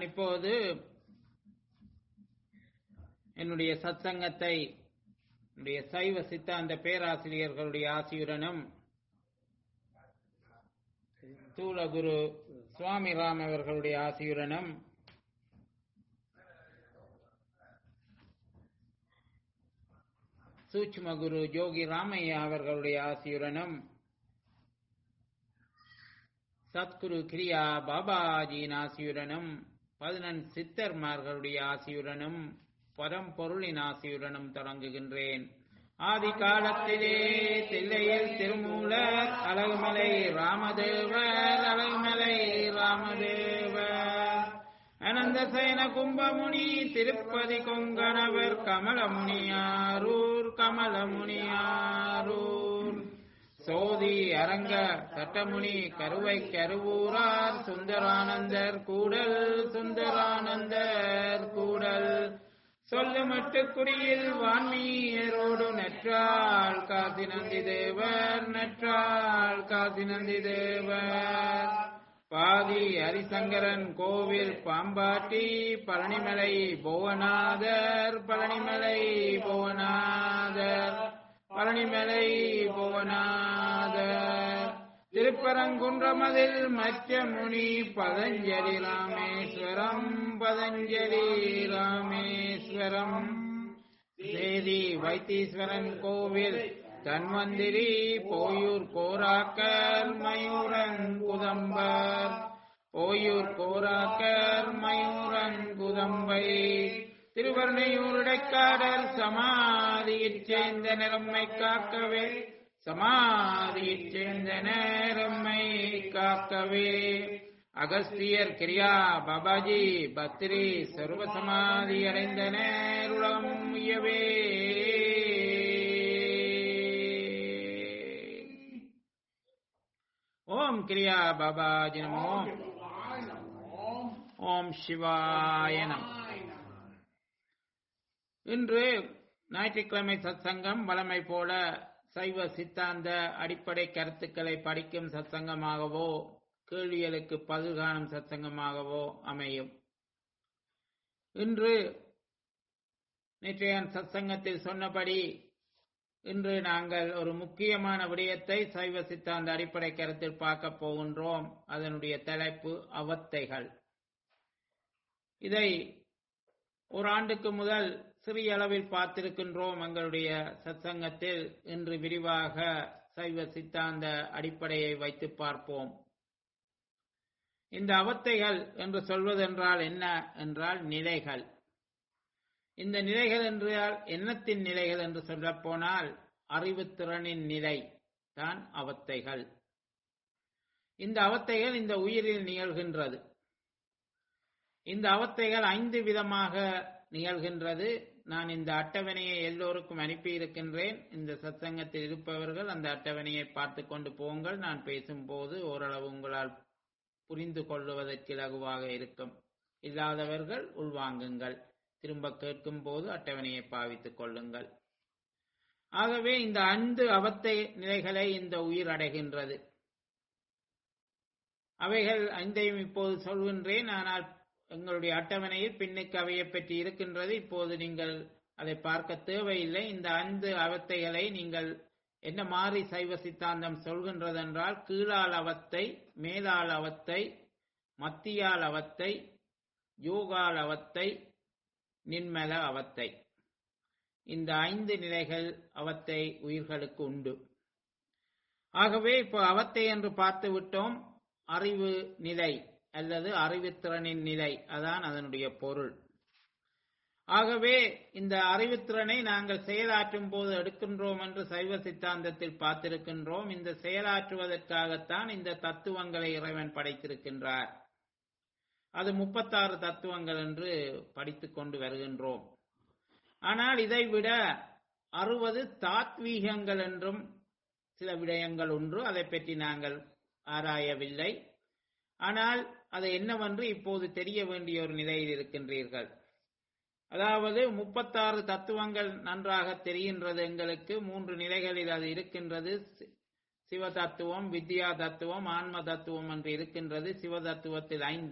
இப்போது என்னுடைய சத்சங்கத்தை என்னுடைய சைவ சித்தாந்த பேராசிரியர்களுடைய ஆசியுடனும் ஸ்தூலகுரு சுவாமி ராம் அவர்களுடைய ஆசியுடனும் சூட்சும குரு ஜோகி ராமையா அவர்களுடைய ஆசியுடனும் சத்குரு கிரியா பாபாஜியின் ஆசியுடனும் பதினெண் சித்தர்மார்களுடைய ஆசியுடனும் பரம்பொருளின் ஆசியுடனும் தொடங்குகின்றேன் ஆதி காலத்திலே தில்லையில் திருமூலர் அழகுமலை ராமதேவர் அழகுமலை ராமதேவர் அனந்த சேன கும்பமுனி திருப்பதி கொங்கணவர் கமலமுனியாரூர் கமலமுனியாரூர் சோதி அரங்க சட்டமுனி கருவை கருவூரார் சுந்தரானந்தர் கூடல் சுந்தரானந்தர் கூடல் சொல்லுமட்டு குடியில் வான்மீயரோடு நற்றாள் காசி நந்தி தேவர் நற்றாள் காசி நந்தி தேவர் பாதி ஹரிசங்கரன் கோவில் பாம்பாட்டி பழனிமலை புவனாதர் பழனிமலை புவனாதர் பழனிமலை புவனாதர் திருப்பரங்குன்றமதில் மச்ச முனி பதஞ்சலி ராமேஸ்வரம் பதஞ்சலி ராமேஸ்வரம் சேதி வைத்தீஸ்வரன் கோவில் தன்வந்திரி போயூர் கோராக்கர் மயூரன் குதம்பர் போயூர் கோராக்கர் மயூரன் குதம்பை திருவர்ணையூருடைக்காடர் சமாதியிற் சேர்ந்த நிறம்மை காக்கவே சமாதியிற் சேர்ந்த நேரம்மை காக்கவே அகஸ்தியர் கிரியா பாபாஜி பத்ரி சர்வ சமாதி அடைந்த நேருளம் உயவே ஓம் கிரியா பாபாஜி நமோ ஓம் சிவாய நம இன்று ஞாயிற்றுக்கிழமை சத்சங்கம் வளமை போல சைவ சித்தாந்த அடிப்படை கருத்துக்களை படிக்கும் சத்சங்கமாகவோ கேள்விகளுக்கு பதில் காணும் சத்சங்கமாகவோ அமையும் இன்று நேற்றைய சத்சங்கத்தில் சொன்னபடி இன்று நாங்கள் ஒரு முக்கியமான விடயத்தை சைவ சித்தாந்த அடிப்படை கருத்தில் பார்க்க போகின்றோம் அதனுடைய தலைப்பு அவத்தைகள் இதை ஒரு ஆண்டுக்கு முதல் சிறிய அளவில் பார்த்திருக்கின்றோம் எங்களுடைய சத்சங்கத்தில் இன்று விரிவாக சைவ சித்தாந்த அடிப்படையை வைத்து பார்ப்போம் இந்த அவத்தைகள் என்று சொல்வதென்றால் என்ன என்றால் நிலைகள் இந்த நிலைகள் என்றால் எண்ணத்தின் நிலைகள் என்று சொல்ல போனால் அறிவுத்திறனின் நிலை தான் அவத்தைகள் இந்த அவத்தைகள் இந்த உயிரில் நிகழ்கின்றது இந்த அவத்தைகள் ஐந்து விதமாக நிகழ்கின்றது நான் இந்த அட்டவணையை எல்லோருக்கும் அனுப்பி இருக்கின்றேன் இந்த சத்சங்கத்தில் இருப்பவர்கள் அந்த அட்டவணையை பார்த்து கொண்டு போங்கள் நான் பேசும்போது ஓரளவு உங்களால் புரிந்து கொள்வதற்கு இலகுவாக இருக்கும் இல்லாதவர்கள் உள்வாங்குங்கள் திரும்ப கேட்கும் போது அட்டவணையை பாவித்துக் கொள்ளுங்கள் ஆகவே இந்த ஐந்து அவத்தை நிலைகளை இந்த உயிர் அடைகின்றது அவைகள் ஐந்தையும் இப்போது சொல்கின்றேன் ஆனால் எங்களுடைய அட்டவணையில் பின்னுக்கு அவையை பற்றி இருக்கின்றது இப்போது நீங்கள் அதை பார்க்க தேவையில்லை இந்த ஐந்து அவத்தைகளை நீங்கள் என்ன மாறி சைவ சித்தாந்தம் சொல்கின்றது என்றால் கீழால் அவத்தை மேலால் அவத்தை மத்தியால் அவத்தை யோகால் அவத்தை நின்மல அவத்தை இந்த ஐந்து நிலைகள் அவத்தை உயிர்களுக்கு உண்டு ஆகவே இப்போ அவத்தை என்று பார்த்து விட்டோம் அறிவு நிலை அல்லது அறிவுத்திறனின் நிலை அதான் அதனுடைய பொருள் ஆகவே இந்த அறிவுத்திறனை நாங்கள் செயலாற்றும் போது எடுக்கின்றோம் என்று சைவ சித்தாந்தத்தில் பார்த்திருக்கின்றோம் இந்த செயலாற்றுவதற்காகத்தான் இந்த தத்துவங்களை இறைவன் படைத்திருக்கின்றார் அது முப்பத்தாறு தத்துவங்கள் என்று படித்துக் கொண்டு வருகின்றோம் ஆனால் இதை விட அறுபது தாத்வீகங்கள் என்றும் சில விடயங்கள் ஒன்று அதை பற்றி நாங்கள் ஆராயவில்லை ஆனால் அது என்னவென்று இப்போது தெரிய வேண்டிய ஒரு நிலையில் இருக்கின்றீர்கள் அதாவது முப்பத்தாறு தத்துவங்கள் நன்றாக தெரிகின்றது எங்களுக்கு மூன்று நிலைகளில் அது இருக்கின்றது சி- சிவ தத்துவம் வித்யா தத்துவம் ஆன்ம தத்துவம் என்று இருக்கின்றது சிவ தத்துவத்தில் ஐந்தும்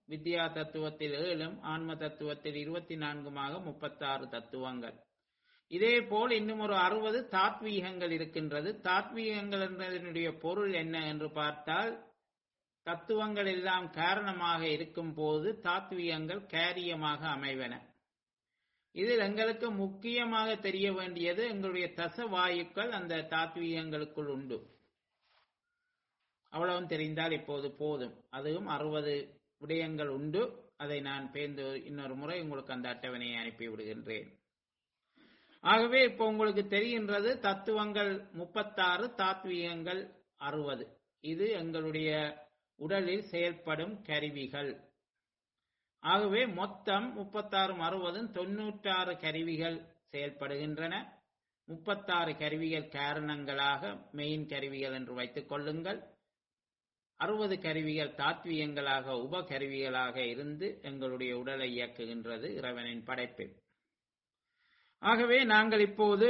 வித்யா தத்துவத்தில் ஏழும் ஆன்ம தத்துவத்தில் இருபத்தி நான்குமாக முப்பத்தாறு தத்துவங்கள் இதே போல் இன்னும் ஒரு அறுபது தாத்வீகங்கள் இருக்கின்றது தாத்வீகங்கள் என்பதனுடைய பொருள் என்ன என்று பார்த்தால் தத்துவங்கள் எல்லாம் காரணமாக இருக்கும் போது தாத்வீகங்கள் காரியமாக அமைவன இதில் எங்களுக்கு முக்கியமாக தெரிய வேண்டியது எங்களுடைய தசவாயுக்கள் அந்த தாத்வீகங்களுக்குள் உண்டு அவ்வளவும் தெரிந்தால் இப்போது போதும் அதுவும் அறுபது விடயங்கள் உண்டு அதை நான் பேர்ந்து இன்னொரு முறை உங்களுக்கு அந்த அட்டவணையை அனுப்பி விடுகின்றேன் ஆகவே இப்போ உங்களுக்கு தெரிகின்றது தத்துவங்கள் முப்பத்தாறு தாத்வீகங்கள் அறுபது இது எங்களுடைய உடலில் செயல்படும் கருவிகள் ஆகவே மொத்தம் முப்பத்தாறும் அறுபதும் தொன்னூற்றாறு கருவிகள் செயல்படுகின்றன முப்பத்தாறு கருவிகள் காரணங்களாக மெயின் கருவிகள் என்று வைத்துக் கொள்ளுங்கள் அறுபது கருவிகள் தாத்வீகங்களாக உப கருவிகளாக இருந்து எங்களுடைய உடலை இயக்குகின்றது இறைவனின் படைப்பு ஆகவே நாங்கள் இப்போது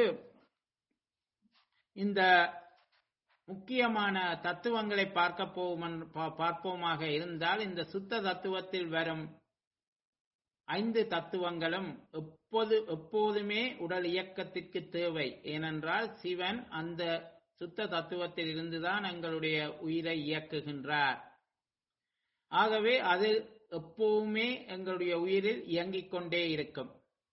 இந்த முக்கியமான தத்துவங்களை பார்க்க போவோம் பார்ப்போமாக இருந்தால் இந்த சுத்த தத்துவத்தில் வரும் ஐந்து தத்துவங்களும் எப்போது எப்போதுமே உடல் இயக்கத்திற்கு தேவை ஏனென்றால் சிவன் அந்த சுத்த தத்துவத்தில் இருந்துதான் எங்களுடைய உயிரை இயக்குகின்றார் ஆகவே அது எப்பவுமே எங்களுடைய உயிரில் இயங்கிக் கொண்டே இருக்கும்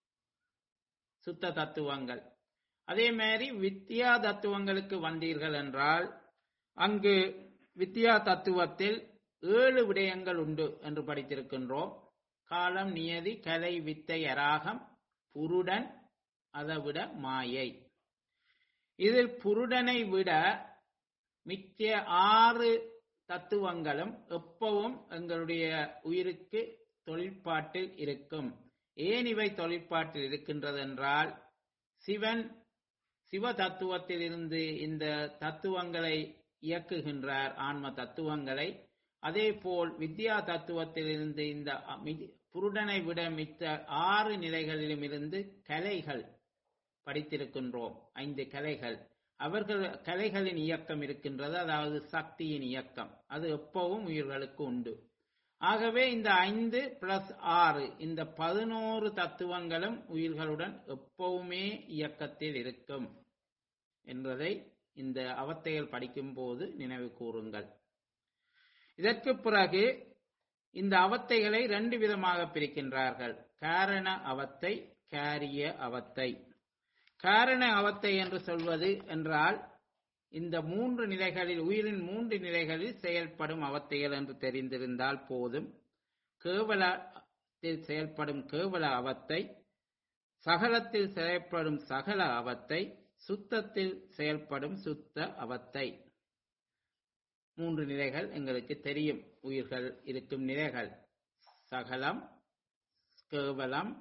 சுத்த தத்துவங்கள் அதே மாதிரி வித்யா தத்துவங்களுக்கு வந்தீர்கள் என்றால் அங்கு வித்யா தத்துவத்தில் ஏழு விடயங்கள் உண்டு என்று படித்திருக்கின்றோம் காலம் நியதி கலை வித்தை அராகம் புருடன் அதை விட மாயை இதில் புருடனை விட மிச்ச ஆறு தத்துவங்களும் எப்பவும் எங்களுடைய உயிருக்கு தொழிற்பாட்டில் இருக்கும் ஏன் இவை தொழிற்பாட்டில் இருக்கின்றது என்றால் சிவன் சிவ தத்துவத்தில் இருந்து இந்த தத்துவங்களை இயக்குகின்றார் ஆன்ம தத்துவங்களை அதே போல் வித்யா தத்துவத்தில் இருந்து இந்த புருடனை விட மித்த ஆறு நிலைகளிலும் இருந்து கலைகள் படித்திருக்கின்றோம் ஐந்து கலைகள் அவர்கள் கலைகளின் இயக்கம் இருக்கின்றது அதாவது சக்தியின் இயக்கம் அது எப்பவும் உயிர்களுக்கு உண்டு ஆகவே இந்த ஐந்து பிளஸ் ஆறு இந்த பதினோரு தத்துவங்களும் உயிர்களுடன் எப்பவுமே இயக்கத்தில் இருக்கும் என்பதை இந்த அவத்தைகள் படிக்கும் போது நினைவு கூறுங்கள் இதற்கு பிறகு இந்த அவத்தைகளை ரெண்டு விதமாக பிரிக்கின்றார்கள் காரண அவத்தை காரிய அவத்தை காரண அவத்தை என்று சொல்வது என்றால் இந்த மூன்று நிலைகளில் உயிரின் மூன்று நிலைகளில் செயல்படும் அவத்தைகள் என்று தெரிந்திருந்தால் போதும் கேவலத்தில் செயல்படும் கேவல அவத்தை சகலத்தில் செயல்படும் சகல அவத்தை சுத்தத்தில் செயல்படும் சுத்த அவத்தை மூன்று நிலைகள் எங்களுக்கு தெரியும் உயிர்கள் இருக்கும் நிலைகள் சகலம் கேவலம்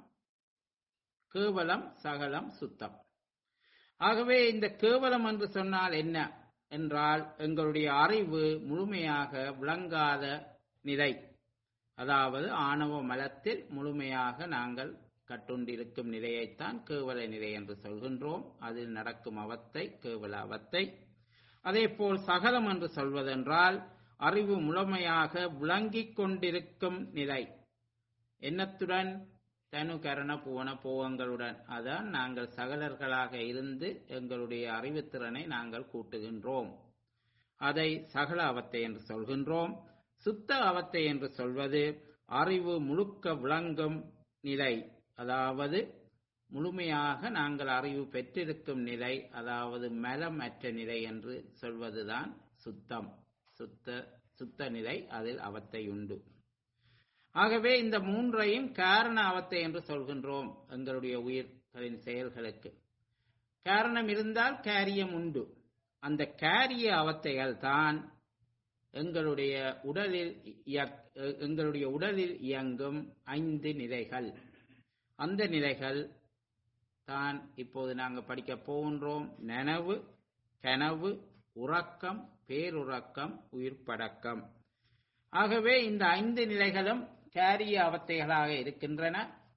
கேவலம் சகலம் சுத்தம் ஆகவே இந்த கேவலம் என்று சொன்னால் என்ன என்றால் எங்களுடைய அறிவு முழுமையாக விளங்காத நிலை அதாவது ஆணவ மலத்தில் முழுமையாக நாங்கள் கட்டுண்டிருக்கும் நிலையைத்தான் கேவல நிலை என்று சொல்கின்றோம் அதில் நடக்கும் அவத்தை கேவல அவத்தை அதே போல் சகலம் என்று சொல்வதென்றால் அறிவு முழுமையாக விளங்கிக் கொண்டிருக்கும் நிலை என்னத்துடன் தனு கரண புவன போகங்களுடன் அதான் நாங்கள் சகலர்களாக இருந்து எங்களுடைய அறிவுத்திறனை நாங்கள் கூட்டுகின்றோம் அதை சகல அவத்தை என்று சொல்கின்றோம் சுத்த அவத்தை என்று சொல்வது அறிவு முழுக்க விளங்கும் நிலை அதாவது முழுமையாக நாங்கள் அறிவு பெற்றிருக்கும் நிலை அதாவது மலம் அற்ற நிலை என்று சொல்வதுதான் சுத்தம் சுத்த சுத்த நிலை அதில் அவத்தை உண்டு ஆகவே இந்த மூன்றையும் காரண அவத்தை என்று சொல்கின்றோம் எங்களுடைய உயிர்களின் செயல்களுக்கு காரணம் இருந்தால் காரியம் உண்டு அந்த காரிய அவத்தைகள் தான் எங்களுடைய உடலில் எங்களுடைய உடலில் இயங்கும் ஐந்து நிலைகள் அந்த நிலைகள் தான் இப்போது நாங்கள் படிக்க போகின்றோம் நனவு கனவு உறக்கம் பேருறக்கம் உயிர்ப்படக்கம் ஆகவே இந்த ஐந்து நிலைகளும் காரிய அவத்தைகளாக இருக்கின்றன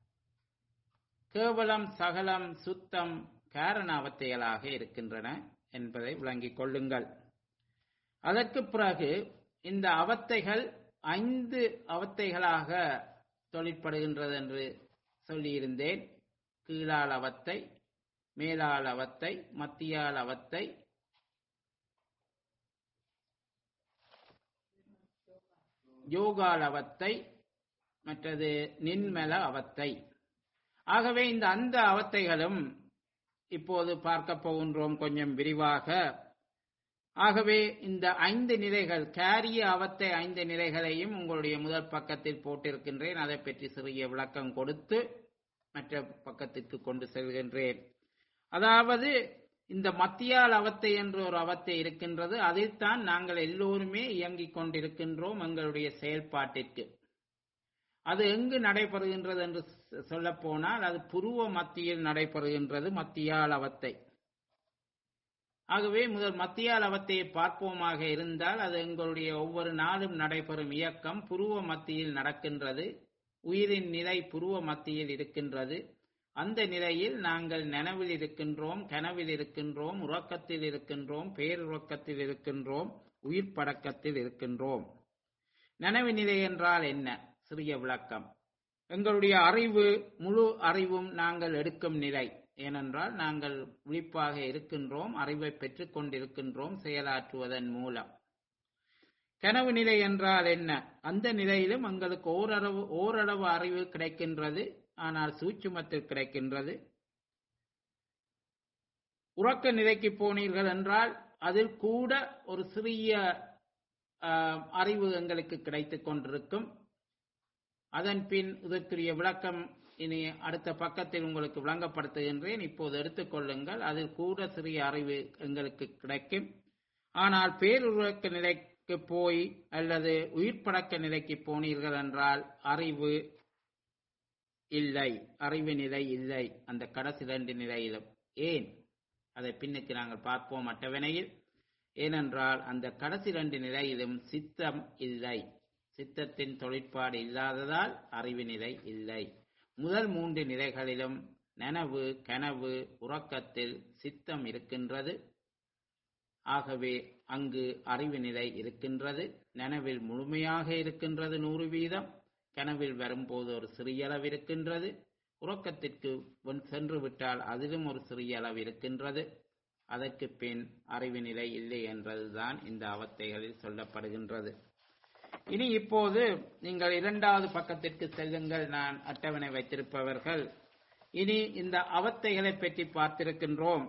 கேவலம் சகலம் சுத்தம் காரண அவத்தைகளாக இருக்கின்றன என்பதை விளங்கிக் கொள்ளுங்கள் அதற்கு பிறகு இந்த அவத்தைகள் ஐந்து அவத்தைகளாக தொழிற்படுகின்றது என்று சொல்லியிருந்தேன் கீழால் அவத்தை மேலாள் அவத்தை மத்தியால் அவத்தை யோகால் அவத்தை மற்றது நின்மல அவத்தை ஆகவே இந்த அந்த அவத்தைகளும் இப்போது பார்க்க போகின்றோம் கொஞ்சம் விரிவாக ஆகவே இந்த ஐந்து நிலைகள் கேரிய அவத்தை ஐந்து நிலைகளையும் உங்களுடைய முதல் பக்கத்தில் போட்டிருக்கின்றேன் அதை பற்றி சிறிய விளக்கம் கொடுத்து மற்ற பக்கத்திற்கு கொண்டு செல்கின்றேன் அதாவது இந்த மத்தியால் அவத்தை என்று ஒரு அவத்தை இருக்கின்றது அதில்தான் நாங்கள் எல்லோருமே இயங்கிக் கொண்டிருக்கின்றோம் எங்களுடைய செயல்பாட்டிற்கு அது எங்கு நடைபெறுகின்றது என்று சொல்ல போனால் அது புருவ மத்தியில் நடைபெறுகின்றது மத்தியால் அவத்தை ஆகவே முதல் மத்தியால் அவத்தையை பார்ப்போமாக இருந்தால் அது எங்களுடைய ஒவ்வொரு நாளும் நடைபெறும் இயக்கம் புருவ மத்தியில் நடக்கின்றது உயிரின் நிலை புருவ மத்தியில் இருக்கின்றது அந்த நிலையில் நாங்கள் நனவில் இருக்கின்றோம் கனவில் இருக்கின்றோம் உறக்கத்தில் இருக்கின்றோம் பேருறக்கத்தில் இருக்கின்றோம் உயிர் படக்கத்தில் இருக்கின்றோம் நனவு நிலை என்றால் என்ன சிறிய விளக்கம் எங்களுடைய அறிவு முழு அறிவும் நாங்கள் எடுக்கும் நிலை ஏனென்றால் நாங்கள் விழிப்பாக இருக்கின்றோம் அறிவை பெற்றுக் கொண்டிருக்கின்றோம் செயலாற்றுவதன் மூலம் கனவு நிலை என்றால் என்ன அந்த நிலையிலும் எங்களுக்கு ஓரளவு ஓரளவு அறிவு கிடைக்கின்றது ஆனால் சூட்சுமத்தில் கிடைக்கின்றது உறக்க நிலைக்கு போனீர்கள் என்றால் அதில் கூட ஒரு சிறிய அறிவு எங்களுக்கு கிடைத்துக் கொண்டிருக்கும் அதன் பின் இதற்குரிய விளக்கம் இனி அடுத்த பக்கத்தில் உங்களுக்கு விளங்கப்படுத்துகின்றேன் இப்போது எடுத்துக்கொள்ளுங்கள் அதில் கூட சிறிய அறிவு எங்களுக்கு கிடைக்கும் ஆனால் பேருறக்க நிலைக்கு போய் அல்லது உயிர் பழக்க நிலைக்கு போனீர்கள் என்றால் அறிவு இல்லை அறிவு நிலை இல்லை அந்த கடைசி ரெண்டு நிலையிலும் ஏன் அதை பின்னுக்கு நாங்கள் பார்ப்போம் அட்டவணையில் ஏனென்றால் அந்த கடைசி ரெண்டு நிலையிலும் சித்தம் இல்லை சித்தத்தின் தொழிற்பாடு இல்லாததால் அறிவு நிலை இல்லை முதல் மூன்று நிலைகளிலும் நனவு கனவு உறக்கத்தில் சித்தம் இருக்கின்றது ஆகவே அங்கு அறிவு நிலை இருக்கின்றது நனவில் முழுமையாக இருக்கின்றது நூறு வீதம் கனவில் வரும்போது ஒரு சிறிய அளவு இருக்கின்றது உறக்கத்திற்கு சென்று விட்டால் அதிலும் ஒரு சிறிய அளவு இருக்கின்றது அதற்கு பின் அறிவு நிலை இல்லை என்றதுதான் இந்த அவத்தைகளில் சொல்லப்படுகின்றது இனி இப்போது நீங்கள் இரண்டாவது பக்கத்திற்கு செல்லுங்கள் நான் அட்டவணை வைத்திருப்பவர்கள் இனி இந்த அவத்தைகளை பற்றி பார்த்திருக்கின்றோம்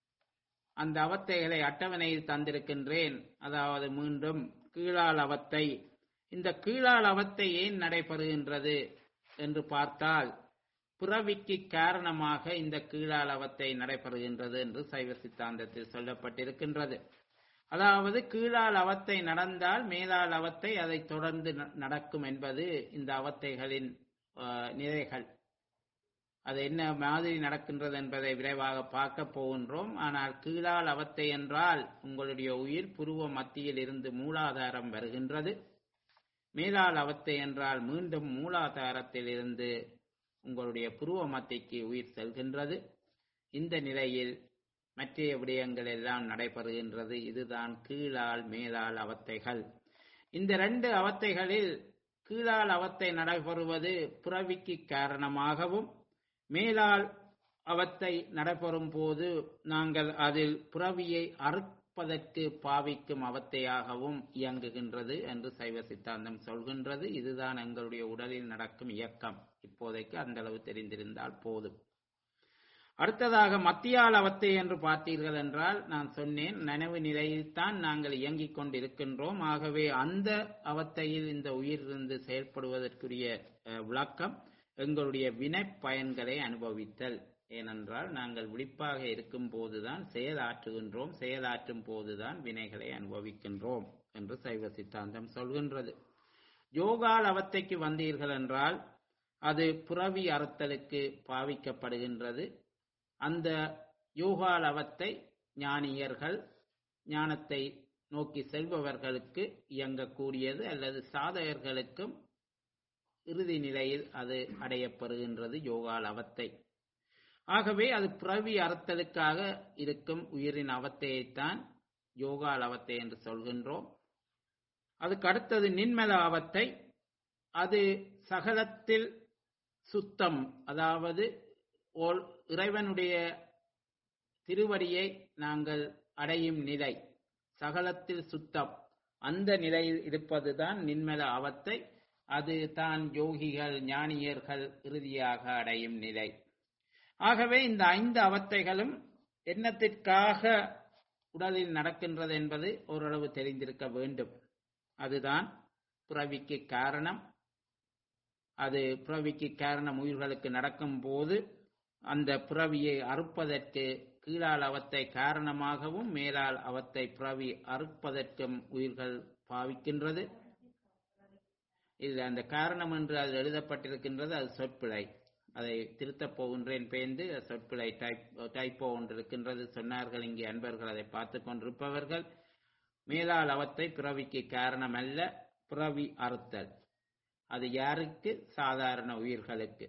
அந்த அவத்தைகளை அட்டவணையில் தந்திருக்கின்றேன் அதாவது மீண்டும் கீழால் அவத்தை இந்த கீழால் அவத்தை ஏன் நடைபெறுகின்றது என்று பார்த்தால் பிறவிக்கு காரணமாக இந்த கீழால் அவத்தை நடைபெறுகின்றது என்று சைவ சித்தாந்தத்தில் சொல்லப்பட்டிருக்கின்றது அதாவது கீழால் அவத்தை நடந்தால் மேலால் அவத்தை அதை தொடர்ந்து நடக்கும் என்பது இந்த அவத்தைகளின் நிலைகள் அது என்ன மாதிரி நடக்கின்றது என்பதை விரைவாக பார்க்க போகின்றோம் ஆனால் கீழால் அவத்தை என்றால் உங்களுடைய உயிர் புருவ மத்தியில் இருந்து மூலாதாரம் வருகின்றது மேலால் அவத்தை என்றால் மீண்டும் மூலாதாரத்தில் இருந்து உங்களுடைய புருவ மத்திக்கு உயிர் செல்கின்றது இந்த நிலையில் மற்றைய விடயங்கள் எல்லாம் நடைபெறுகின்றது இதுதான் கீழால் மேலால் அவத்தைகள் இந்த ரெண்டு அவத்தைகளில் கீழால் அவத்தை நடைபெறுவது புறவிக்கு காரணமாகவும் மேலால் அவத்தை நடைபெறும் போது நாங்கள் அதில் புறவியை அறுப்பதற்கு பாவிக்கும் அவத்தையாகவும் இயங்குகின்றது என்று சைவ சித்தாந்தம் சொல்கின்றது இதுதான் எங்களுடைய உடலில் நடக்கும் இயக்கம் இப்போதைக்கு அந்த அளவு தெரிந்திருந்தால் போதும் அடுத்ததாக மத்தியால் அவத்தை என்று பார்த்தீர்கள் என்றால் நான் சொன்னேன் நனவு நிலையில்தான் நாங்கள் இயங்கிக் கொண்டிருக்கின்றோம் ஆகவே அந்த அவத்தையில் இந்த உயிரிருந்து செயல்படுவதற்குரிய விளக்கம் எங்களுடைய வினை பயன்களை அனுபவித்தல் ஏனென்றால் நாங்கள் விழிப்பாக இருக்கும் போதுதான் செயலாற்றுகின்றோம் செயலாற்றும் போதுதான் வினைகளை அனுபவிக்கின்றோம் என்று சைவ சித்தாந்தம் சொல்கின்றது யோகால் அவத்தைக்கு வந்தீர்கள் என்றால் அது புறவி அறுத்தலுக்கு பாவிக்கப்படுகின்றது அந்த யோகாலவத்தை ஞானியர்கள் ஞானத்தை நோக்கி செல்பவர்களுக்கு இயங்கக்கூடியது அல்லது சாதகர்களுக்கும் இறுதி நிலையில் அது அடையப்படுகின்றது யோகால் அவத்தை ஆகவே அது பிறவி அறுத்தலுக்காக இருக்கும் உயிரின் அவத்தையைத்தான் யோகால் அவத்தை என்று சொல்கின்றோம் அதுக்கு அடுத்தது நின்மல அவத்தை அது சகலத்தில் சுத்தம் அதாவது ஓல் இறைவனுடைய திருவடியை நாங்கள் அடையும் நிலை சகலத்தில் சுத்தம் அந்த நிலையில் இருப்பதுதான் நின்மல அவத்தை அது தான் யோகிகள் ஞானியர்கள் இறுதியாக அடையும் நிலை ஆகவே இந்த ஐந்து அவத்தைகளும் என்னத்திற்காக உடலில் நடக்கின்றது என்பது ஓரளவு தெரிந்திருக்க வேண்டும் அதுதான் பிறவிக்கு காரணம் அது பிறவிக்கு காரணம் உயிர்களுக்கு நடக்கும் போது அந்த பிறவியை அறுப்பதற்கு கீழால் அவத்தை காரணமாகவும் மேலால் அவத்தை பிறவி அறுப்பதற்கும் உயிர்கள் பாவிக்கின்றது இது அந்த காரணம் என்று அது எழுதப்பட்டிருக்கின்றது அது சொற்பிழை அதை திருத்தப் போகின்றேன் பேர்ந்து சொற்பிழை டைப் டைப்போ ஒன்று இருக்கின்றது சொன்னார்கள் இங்கே அன்பர்கள் அதை பார்த்து கொண்டிருப்பவர்கள் மேலால் அவத்தை பிறவிக்கு காரணம் அல்ல பிறவி அறுத்தல் அது யாருக்கு சாதாரண உயிர்களுக்கு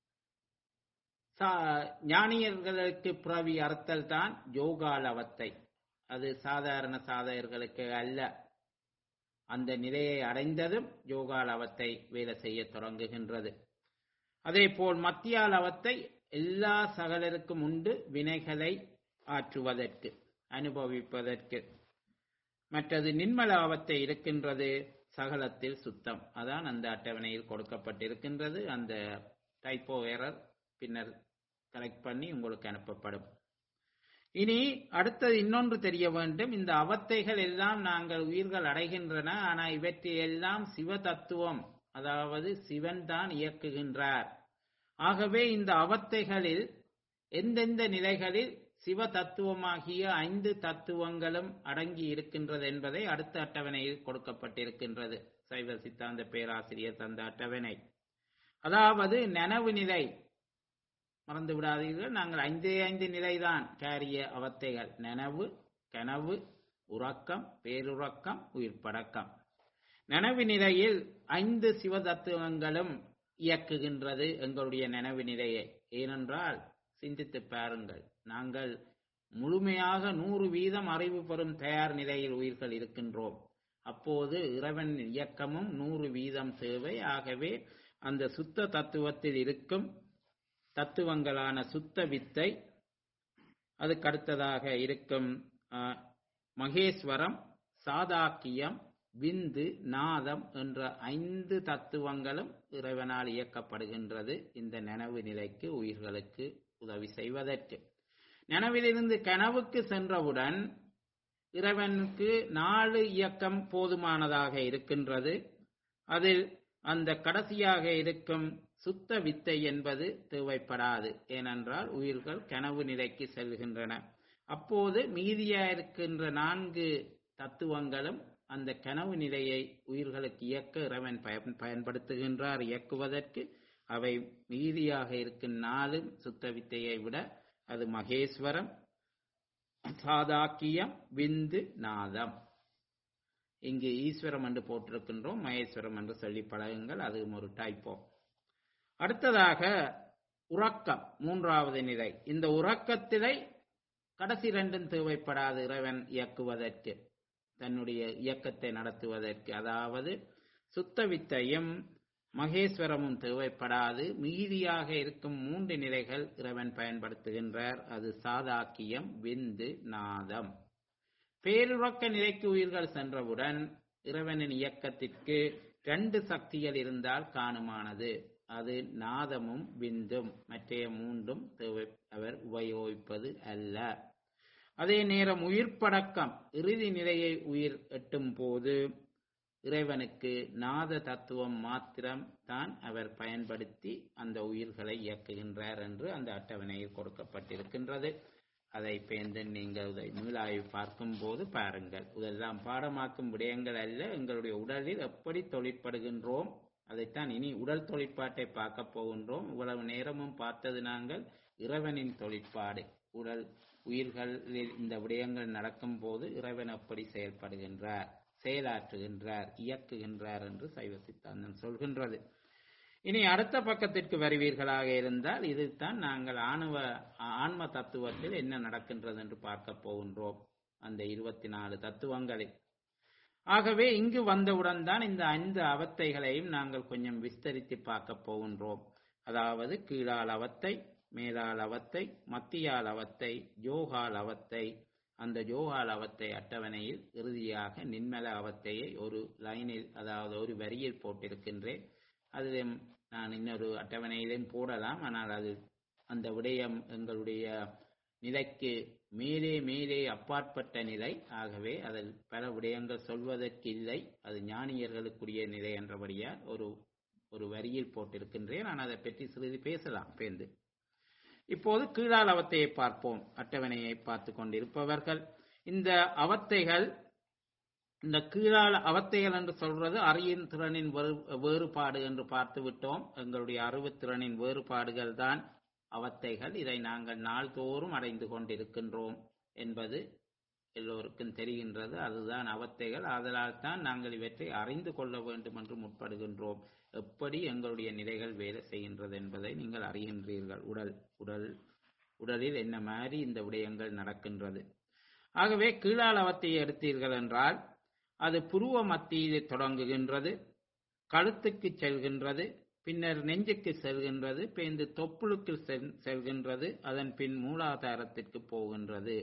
ஞானியர்களுக்கு பிறவி அறுத்தல் தான் யோகாலவத்தை அது சாதாரண சாதகர்களுக்கு அல்ல அந்த நிலையை அடைந்ததும் யோகாலவத்தை வேலை செய்ய தொடங்குகின்றது அதே போல் மத்தியாலவத்தை எல்லா சகலருக்கும் உண்டு வினைகளை ஆற்றுவதற்கு அனுபவிப்பதற்கு மற்றது நின்மலாவத்தை இருக்கின்றது சகலத்தில் சுத்தம் அதான் அந்த அட்டவணையில் கொடுக்கப்பட்டிருக்கின்றது அந்த டைப்போ எரர் பின்னர் கலெக்ட் பண்ணி உங்களுக்கு அனுப்பப்படும் இனி அடுத்தது இன்னொன்று தெரிய வேண்டும் இந்த அவத்தைகள் எல்லாம் நாங்கள் உயிர்கள் அடைகின்றன ஆனால் இவற்றை எல்லாம் சிவ தத்துவம் அதாவது சிவன் தான் இயக்குகின்றார் ஆகவே இந்த அவத்தைகளில் எந்தெந்த நிலைகளில் சிவ தத்துவமாகிய ஐந்து தத்துவங்களும் அடங்கி இருக்கின்றது என்பதை அடுத்த அட்டவணையில் கொடுக்கப்பட்டிருக்கின்றது சைவ சித்தாந்த பேராசிரியர் தந்த அட்டவணை அதாவது நனவு நிலை மறந்து விடாதீர்கள் நாங்கள் ஐந்தே ஐந்து நிலைதான் காரிய அவத்தைகள் நனவு கனவு உறக்கம் பேருறக்கம் உயிர் படக்கம் நனவு நிலையில் ஐந்து சிவ தத்துவங்களும் இயக்குகின்றது எங்களுடைய நனவு நிலையை ஏனென்றால் சிந்தித்து பாருங்கள் நாங்கள் முழுமையாக நூறு வீதம் அறிவு பெறும் தயார் நிலையில் உயிர்கள் இருக்கின்றோம் அப்போது இறைவன் இயக்கமும் நூறு வீதம் தேவை ஆகவே அந்த சுத்த தத்துவத்தில் இருக்கும் தத்துவங்களான சுத்த வித்தை அதுக்கு அடுத்ததாக இருக்கும் மகேஸ்வரம் சாதாக்கியம் விந்து நாதம் என்ற ஐந்து தத்துவங்களும் இறைவனால் இயக்கப்படுகின்றது இந்த நனவு நிலைக்கு உயிர்களுக்கு உதவி செய்வதற்கு நனவிலிருந்து கனவுக்கு சென்றவுடன் இறைவனுக்கு நாலு இயக்கம் போதுமானதாக இருக்கின்றது அதில் அந்த கடைசியாக இருக்கும் சுத்த வித்தை என்பது தேவைப்படாது ஏனென்றால் உயிர்கள் கனவு நிலைக்கு செல்கின்றன அப்போது மீதியா இருக்கின்ற நான்கு தத்துவங்களும் அந்த கனவு நிலையை உயிர்களுக்கு இயக்க இறைவன் பயன் பயன்படுத்துகின்றார் இயக்குவதற்கு அவை மீதியாக இருக்கும் நாலு சுத்த வித்தையை விட அது மகேஸ்வரம் சாதாக்கியம் விந்து நாதம் இங்கு ஈஸ்வரம் என்று போட்டிருக்கின்றோம் மகேஸ்வரம் என்று சொல்லி பழகுங்கள் அதுவும் ஒரு டைப்போ அடுத்ததாக உறக்கம் மூன்றாவது நிலை இந்த உறக்கத்திலை கடைசி ரெண்டும் தேவைப்படாது இறைவன் இயக்குவதற்கு தன்னுடைய இயக்கத்தை நடத்துவதற்கு அதாவது சுத்த வித்தையும் மகேஸ்வரமும் தேவைப்படாது மீதியாக இருக்கும் மூன்று நிலைகள் இறைவன் பயன்படுத்துகின்றார் அது சாதாக்கியம் விந்து நாதம் பேருறக்க நிலைக்கு உயிர்கள் சென்றவுடன் இறைவனின் இயக்கத்திற்கு ரெண்டு சக்திகள் இருந்தால் காணுமானது அது நாதமும் விந்தும் மற்றைய மூன்றும் தேவை அவர் உபயோகிப்பது அல்ல அதே நேரம் உயிர் படக்கம் இறுதி நிலையை உயிர் எட்டும் போது இறைவனுக்கு நாத தத்துவம் மாத்திரம் தான் அவர் பயன்படுத்தி அந்த உயிர்களை இயக்குகின்றார் என்று அந்த அட்டவணையில் கொடுக்கப்பட்டிருக்கின்றது அதை பேர்ந்து நீங்கள் இதை மீளாய்வு பார்க்கும் போது பாருங்கள் இதெல்லாம் பாடமாக்கும் விடயங்கள் அல்ல எங்களுடைய உடலில் எப்படி தொழிற்படுகின்றோம் அதைத்தான் இனி உடல் தொழிற்பாட்டை பார்க்க போகின்றோம் இவ்வளவு நேரமும் பார்த்தது நாங்கள் இறைவனின் தொழிற்பாடு உடல் உயிர்களில் இந்த விடயங்கள் நடக்கும் போது இறைவன் எப்படி செயல்படுகின்றார் செயலாற்றுகின்றார் இயக்குகின்றார் என்று சைவ சித்தாந்தம் சொல்கின்றது இனி அடுத்த பக்கத்திற்கு வருவீர்களாக இருந்தால் இதுதான் நாங்கள் ஆணவ ஆன்ம தத்துவத்தில் என்ன நடக்கின்றது என்று பார்க்க போகின்றோம் அந்த இருபத்தி நாலு தத்துவங்களில் ஆகவே இங்கு வந்தவுடன் தான் இந்த ஐந்து அவத்தைகளையும் நாங்கள் கொஞ்சம் விஸ்தரித்து பார்க்க போகின்றோம் அதாவது கீழால் அவத்தை மேலால் அவத்தை மத்தியால் அவத்தை யோகால் அவத்தை அந்த யோகால் அவத்தை அட்டவணையில் இறுதியாக நின்மல அவத்தையை ஒரு லைனில் அதாவது ஒரு வரியில் போட்டிருக்கின்றேன் அதிலும் நான் இன்னொரு அட்டவணையிலும் போடலாம் ஆனால் அது அந்த விடயம் எங்களுடைய நிலைக்கு மேலே மேலே அப்பாற்பட்ட நிலை ஆகவே அதில் பல விடயங்கள் சொல்வதற்கு இல்லை அது ஞானியர்களுக்குரிய நிலை என்றபடியால் ஒரு ஒரு வரியில் போட்டிருக்கின்றேன் நான் அதை பற்றி சிறிது பேசலாம் பேந்து இப்போது கீழால் அவத்தையை பார்ப்போம் அட்டவணையை பார்த்து கொண்டிருப்பவர்கள் இந்த அவத்தைகள் இந்த கீழால் அவத்தைகள் என்று சொல்றது அறியின் திறனின் வேறு- வேறுபாடு என்று பார்த்து விட்டோம் எங்களுடைய அறிவுத்திறனின் வேறுபாடுகள் தான் அவத்தைகள் இதை நாங்கள் நாள்தோறும் அடைந்து கொண்டிருக்கின்றோம் என்பது எல்லோருக்கும் தெரிகின்றது அதுதான் அவத்தைகள் ஆதலால் தான் நாங்கள் இவற்றை அறிந்து கொள்ள வேண்டும் என்று முற்படுகின்றோம் எப்படி எங்களுடைய நிலைகள் வேலை செய்கின்றது என்பதை நீங்கள் அறிகின்றீர்கள் உடல் உடல் உடலில் என்ன மாதிரி இந்த விடயங்கள் நடக்கின்றது ஆகவே கீழால் அவத்தையை எடுத்தீர்கள் என்றால் அது புருவ மத்தியில் தொடங்குகின்றது கழுத்துக்கு செல்கின்றது பின்னர் நெஞ்சுக்கு செல்கின்றது பின்பு தொப்புளுக்கு செல்- செல்கின்றது அதன் பின் மூலாதாரத்திற்கு போகின்றது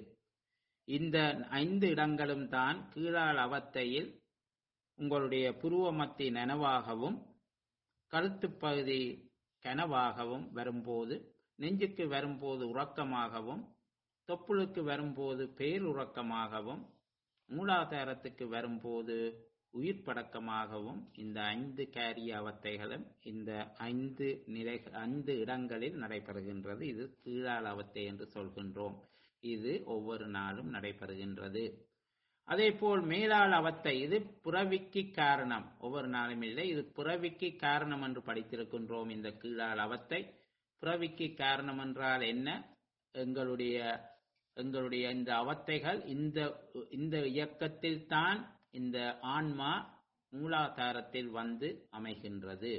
இந்த ஐந்து இடங்களும் தான் கீழால் அவத்தையில் உங்களுடைய புருவ மத்தி நனவாகவும் கழுத்துப் பகுதி கனவாகவும் வரும்போது நெஞ்சுக்கு வரும்போது உறக்கமாகவும் தொப்புளுக்கு வரும்போது பேருறக்கமாகவும் மூலாதாரத்துக்கு வரும்போது உயிர் படக்கமாகவும் இந்த ஐந்து கேரிய அவத்தைகளும் இந்த ஐந்து நிலை ஐந்து இடங்களில் நடைபெறுகின்றது இது கீழால் அவத்தை என்று சொல்கின்றோம் இது ஒவ்வொரு நாளும் நடைபெறுகின்றது அதே போல் மேலாள் அவத்தை இது புறவிக்கு காரணம் ஒவ்வொரு நாளும் இல்லை இது புறவிக்கு காரணம் என்று படித்திருக்கின்றோம் இந்த கீழாள் அவத்தை புறவிக்கு காரணம் என்றால் என்ன எங்களுடைய எங்களுடைய இந்த அவத்தைகள் இந்த இந்த இயக்கத்தில் தான் இந்த ஆன்மா மூலாதாரத்தில் வந்து அமைகின்றது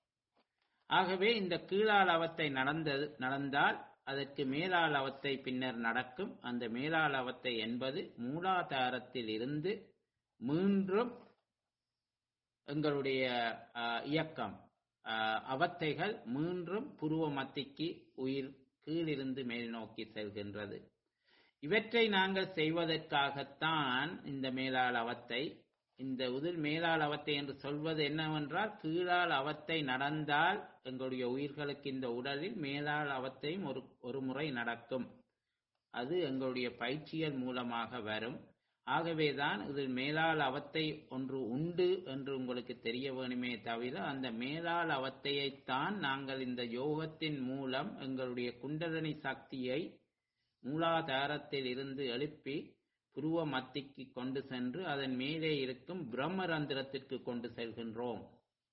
ஆகவே இந்த கீழால் அவத்தை நடந்தது நடந்தால் அதற்கு மேலாள் அவத்தை பின்னர் நடக்கும் அந்த மேலாள் அவத்தை என்பது மூலாதாரத்தில் இருந்து மீண்டும் எங்களுடைய ஆஹ், இயக்கம் ஆஹ், அவத்தைகள் மீண்டும் புருவ மத்திக்கு உயிர் கீழிருந்து மேல் நோக்கி செல்கின்றது இவற்றை நாங்கள் செய்வதற்காகத்தான் இந்த மேலாள் அவத்தை இந்த உதிர் மேலாள் அவத்தை என்று சொல்வது என்னவென்றால் கீழால் அவத்தை நடந்தால் எங்களுடைய உயிர்களுக்கு இந்த உடலில் மேலாள் அவத்தையும் ஒரு ஒரு முறை நடக்கும் அது எங்களுடைய பயிற்சிகள் மூலமாக வரும் ஆகவேதான் இதில் மேலாள் அவத்தை ஒன்று உண்டு என்று உங்களுக்கு தெரிய வேணுமே தவிர அந்த மேலாள் அவத்தையைத்தான் நாங்கள் இந்த யோகத்தின் மூலம் எங்களுடைய குண்டலினி சக்தியை மூலாதாரத்தில் இருந்து எழுப்பி புருவ மத்திக்கு கொண்டு சென்று அதன் மேலே இருக்கும் பிரம்மரந்திரத்திற்கு கொண்டு செல்கின்றோம்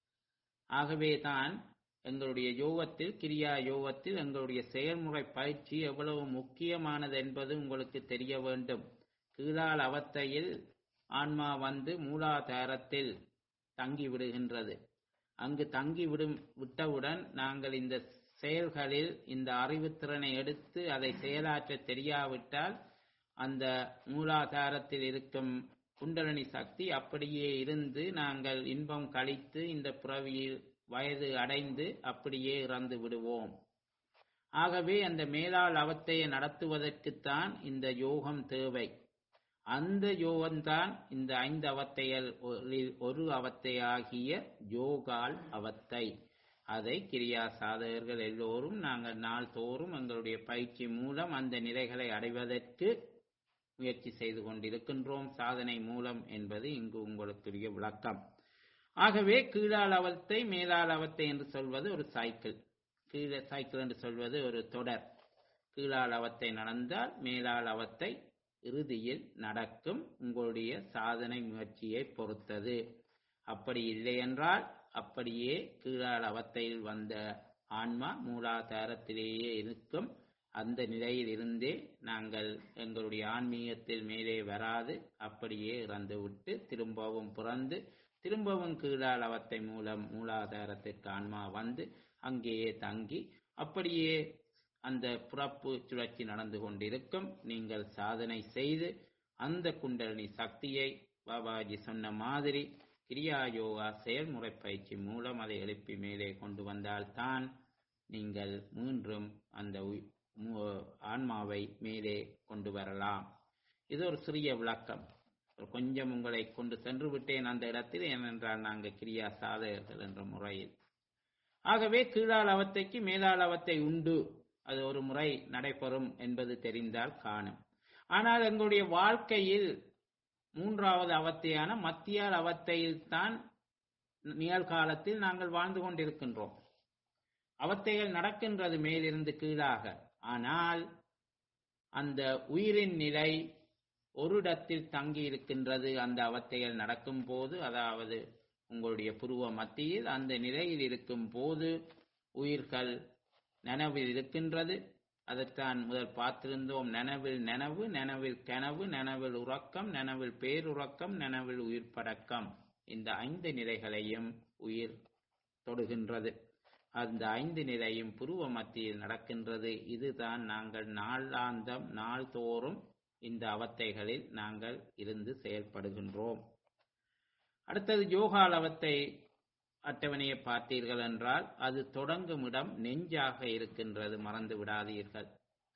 ஆகவேதான் எங்களுடைய யோகத்தில் கிரியா யோகத்தில் எங்களுடைய செயல்முறை பயிற்சி எவ்வளவு முக்கியமானது என்பது உங்களுக்கு தெரிய வேண்டும் கீழால் அவத்தையில் ஆன்மா வந்து மூலாதாரத்தில் தங்கி விடுகின்றது அங்கு தங்கி விடும் விட்டவுடன் நாங்கள் இந்த செயல்களில் இந்த அறிவுத்திறனை எடுத்து அதை செயலாற்ற தெரியாவிட்டால் அந்த மூலாதாரத்தில் இருக்கும் குண்டலினி சக்தி அப்படியே இருந்து நாங்கள் இன்பம் கழித்து இந்த புறவியில் வயது அடைந்து அப்படியே இறந்து விடுவோம் ஆகவே அந்த மேலாள் அவத்தையை நடத்துவதற்குத்தான் இந்த யோகம் தேவை அந்த யோகம்தான் இந்த ஐந்து அவத்தைகள் ஒரு அவத்தையாகிய யோகால் அவத்தை அதை கிரியா சாதகர்கள் எல்லோரும் நாங்கள் நாள்தோறும் எங்களுடைய பயிற்சி மூலம் அந்த நிலைகளை அடைவதற்கு முயற்சி செய்து கொண்டிருக்கின்றோம் சாதனை மூலம் என்பது இங்கு உங்களுக்குரிய விளக்கம் ஆகவே கீழால் அவத்தை மேலாள் அவத்தை என்று சொல்வது ஒரு சைக்கிள் கீழே சைக்கிள் என்று சொல்வது ஒரு தொடர் கீழால் அவத்தை நடந்தால் மேலாள் அவத்தை இறுதியில் நடக்கும் உங்களுடைய சாதனை முயற்சியை பொறுத்தது அப்படி இல்லை என்றால் அப்படியே கீழால் அவத்தையில் வந்த ஆன்மா மூலாதாரத்திலேயே இருக்கும் அந்த நிலையில் இருந்தே நாங்கள் எங்களுடைய ஆன்மீகத்தில் மேலே வராது அப்படியே இறந்துவிட்டு திரும்பவும் பிறந்து திரும்பவும் கீழால் அவத்தை மூலம் மூலாதாரத்திற்கு ஆன்மா வந்து அங்கேயே தங்கி அப்படியே அந்த புறப்பு சுழற்சி நடந்து கொண்டிருக்கும் நீங்கள் சாதனை செய்து அந்த குண்டலினி சக்தியை பாபாஜி சொன்ன மாதிரி கிரியா யோகா செயல்முறை பயிற்சி மூலம் அதை எழுப்பி மேலே கொண்டு வந்தால்தான் நீங்கள் மீண்டும் அந்த உய்- மு- ஆன்மாவை மேலே கொண்டு வரலாம் இது ஒரு சிறிய விளக்கம் ஒரு கொஞ்சம் உங்களை கொண்டு சென்று விட்டேன் அந்த இடத்தில் ஏனென்றால் நாங்கள் கிரியா சாதகர்கள் என்ற முறையில் ஆகவே கீழால் அவத்தைக்கு மேலால் அவத்தை உண்டு அது ஒரு முறை நடைபெறும் என்பது தெரிந்தால் காணும் ஆனால் எங்களுடைய வாழ்க்கையில் மூன்றாவது அவத்தையான மத்தியால் அவத்தையில் தான் நிகழ்காலத்தில் நாங்கள் வாழ்ந்து கொண்டிருக்கின்றோம் அவத்தைகள் நடக்கின்றது மேலிருந்து கீழாக ஆனால் அந்த உயிரின் நிலை ஒரு இடத்தில் தங்கி இருக்கின்றது அந்த அவத்தைகள் நடக்கும் போது அதாவது உங்களுடைய புருவ மத்தியில் அந்த நிலையில் இருக்கும் போது உயிர்கள் நனவில் இருக்கின்றது அதைத்தான் முதல் பார்த்திருந்தோம் நனவில் நனவு நனவில் கனவு நனவில் உறக்கம் நனவில் பேருறக்கம் நனவில் உயிர் படக்கம் இந்த ஐந்து நிலைகளையும் உயிர் தொடுகின்றது அந்த ஐந்து நிலையும் புருவ மத்தியில் நடக்கின்றது இதுதான் நாங்கள் நாளாந்தம் நாள்தோறும் இந்த அவத்தைகளில் நாங்கள் இருந்து செயல்படுகின்றோம் அடுத்தது யோகாலவத்தை அட்டவணையை பார்த்தீர்கள் என்றால் அது தொடங்கும் இடம் நெஞ்சாக இருக்கின்றது மறந்து விடாதீர்கள்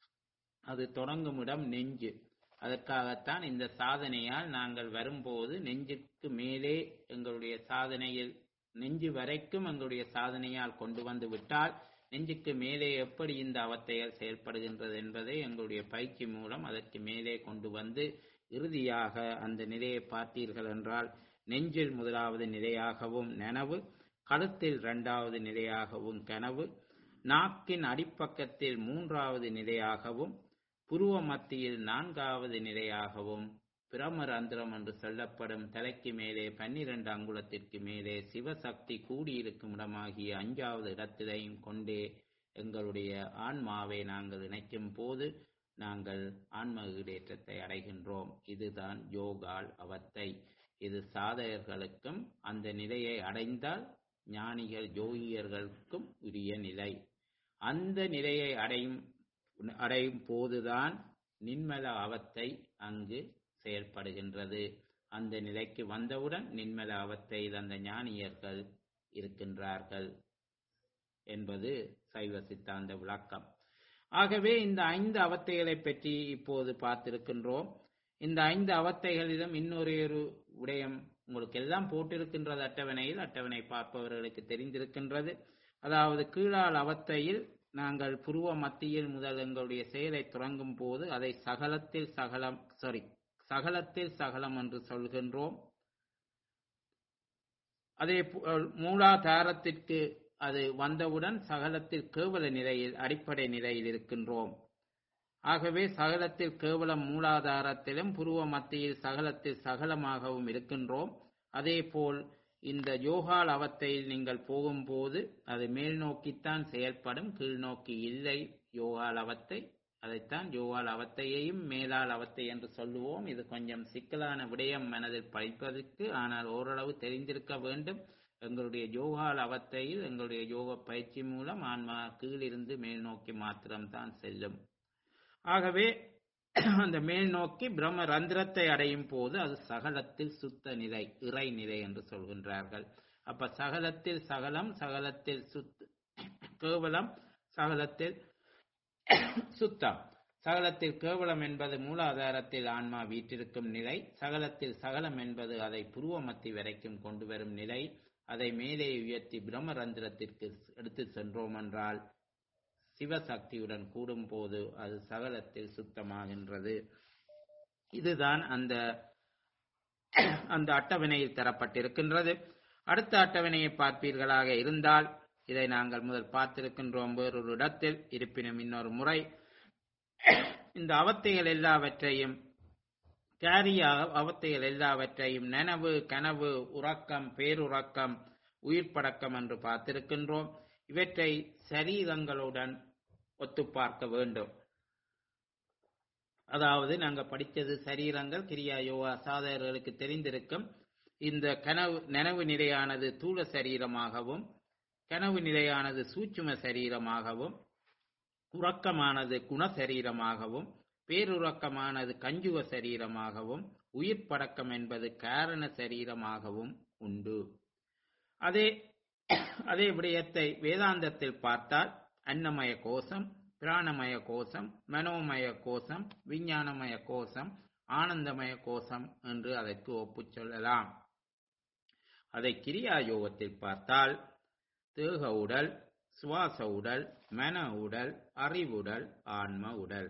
அது தொடங்கும் இடம் நெஞ்சு அதற்காகத்தான் இந்த சாதனையால் நாங்கள் வரும்போது நெஞ்சுக்கு மேலே எங்களுடைய சாதனையில் நெஞ்சு வரைக்கும் எங்களுடைய சாதனையால் கொண்டு வந்து விட்டால் நெஞ்சுக்கு மேலே எப்படி இந்த அவத்தைகள் செயல்படுகின்றது என்பதை எங்களுடைய பயிற்சி மூலம் அதற்கு மேலே கொண்டு வந்து இறுதியாக அந்த நிலையை பார்த்தீர்கள் என்றால் நெஞ்சில் முதலாவது நிலையாகவும் நனவு கழுத்தில் இரண்டாவது நிலையாகவும் கனவு நாக்கின் அடிப்பக்கத்தில் மூன்றாவது நிலையாகவும் புருவ மத்தியில் நான்காவது நிலையாகவும் பிரமரந்திரம் என்று சொல்லப்படும் தலைக்கு மேலே பன்னிரண்டு அங்குலத்திற்கு மேலே சிவசக்தி கூடியிருக்கும் இடமாகிய அஞ்சாவது இடத்திலையும் கொண்டே எங்களுடைய ஆன்மாவை நாங்கள் இணைக்கும் போது நாங்கள் ஆன்ம ஈடேற்றத்தை அடைகின்றோம் இதுதான் யோகால் அவத்தை இது சாதகர்களுக்கும் அந்த நிலையை அடைந்தால் ஞானிகள் யோகியர்களுக்கும் உரிய நிலை அந்த நிலையை அடையும் அடையும் போதுதான் நின்மல அவத்தை அங்கு செயல்படுகின்றது அந்த நிலைக்கு வந்தவுடன் நின்மல அவத்தையில் அந்த ஞானியர்கள் இருக்கின்றார்கள் என்பது சைவ சித்தாந்த விளக்கம் ஆகவே இந்த ஐந்து அவத்தைகளை பற்றி இப்போது பார்த்திருக்கின்றோம் இந்த ஐந்து அவத்தைகளிலும் இன்னொரு ஒரு விடயம் உங்களுக்கு எல்லாம் போட்டிருக்கின்றது அட்டவணையில் அட்டவணை பார்ப்பவர்களுக்கு தெரிந்திருக்கின்றது அதாவது கீழால் அவத்தையில் நாங்கள் புருவ மத்தியில் முதல் எங்களுடைய செயலை தொடங்கும் போது அதை சகலத்தில் சகலம் சாரி சகலத்தில் சகலம் என்று சொல்கின்றோம் அதே போல் மூலாதாரத்திற்கு அது வந்தவுடன் சகலத்தில் கேவல நிலையில் அடிப்படை நிலையில் இருக்கின்றோம் ஆகவே சகலத்தில் கேவலம் மூலாதாரத்திலும் புருவ மத்தியில் சகலத்தில் சகலமாகவும் இருக்கின்றோம் அதேபோல் இந்த யோகால் அவத்தையில் நீங்கள் போகும்போது அது மேல் நோக்கித்தான் செயல்படும் கீழ் நோக்கி இல்லை யோகால் அவத்தை அதைத்தான் யோகால் அவத்தையையும் மேலால் அவத்தை என்று சொல்லுவோம் இது கொஞ்சம் சிக்கலான விடயம் மனதில் படிப்பதற்கு ஆனால் ஓரளவு தெரிந்திருக்க வேண்டும் எங்களுடைய யோகால் அவத்தையில் எங்களுடைய யோக பயிற்சி மூலம் ஆன்மா கீழிருந்து மேல் நோக்கி மாத்திரம்தான் செல்லும் ஆகவே அந்த மேல் நோக்கி பிரம்ம ரந்திரத்தை அடையும் போது அது சகலத்தில் சுத்த நிலை இறை நிலை என்று சொல்கின்றார்கள் அப்ப சகலத்தில் சகலம் சகலத்தில் சுத் கேவலம் சகலத்தில் சுத்தம் சகலத்தில் கேவலம் என்பது மூலாதாரத்தில் ஆன்மா வீற்றிருக்கும் நிலை சகலத்தில் சகலம் என்பது அதை புருவமத்தி வரைக்கும் கொண்டு வரும் நிலை அதை மேலே உயர்த்தி பிரம்மரந்திரத்திற்கு எடுத்து சென்றோம் என்றால் சிவசக்தியுடன் கூடும்போது அது சகலத்தில் சுத்தமாகின்றது இதுதான் அந்த அந்த அட்டவணையில் தரப்பட்டிருக்கின்றது அடுத்த அட்டவணையை பார்ப்பீர்களாக இருந்தால் இதை நாங்கள் முதல் பார்த்திருக்கின்றோம் வேறொரு இடத்தில் இருப்பினும் இன்னொரு முறை இந்த அவத்தைகள் எல்லாவற்றையும் கேரிய அவத்தைகள் எல்லாவற்றையும் நனவு கனவு உறக்கம் பேருறக்கம் உயிர் படக்கம் என்று பார்த்திருக்கின்றோம் இவற்றை சரீரங்களுடன் ஒத்து பார்க்க வேண்டும் அதாவது நாங்கள் படித்தது சரீரங்கள் கிரியா யோகா சாதகர்களுக்கு தெரிந்திருக்கும் இந்த கனவு நனவு நிலையானது தூள சரீரமாகவும் கனவு நிலையானது சூட்சும சரீரமாகவும் உறக்கமானது குணசரீரமாகவும் பேருறக்கமானது கஞ்சுக சரீரமாகவும் உயிர் படக்கம் என்பது காரண சரீரமாகவும் உண்டு அதே அதே விடயத்தை வேதாந்தத்தில் பார்த்தால் அன்னமய கோஷம் பிராணமய கோஷம் மனோமய கோஷம் விஞ்ஞானமய கோஷம் ஆனந்தமய கோஷம் என்று அதற்கு ஒப்புச் சொல்லலாம் அதை கிரியா யோகத்தில் பார்த்தால் தேக உடல் சுவாச உடல் மன உடல் அறிவுடல் ஆன்ம உடல்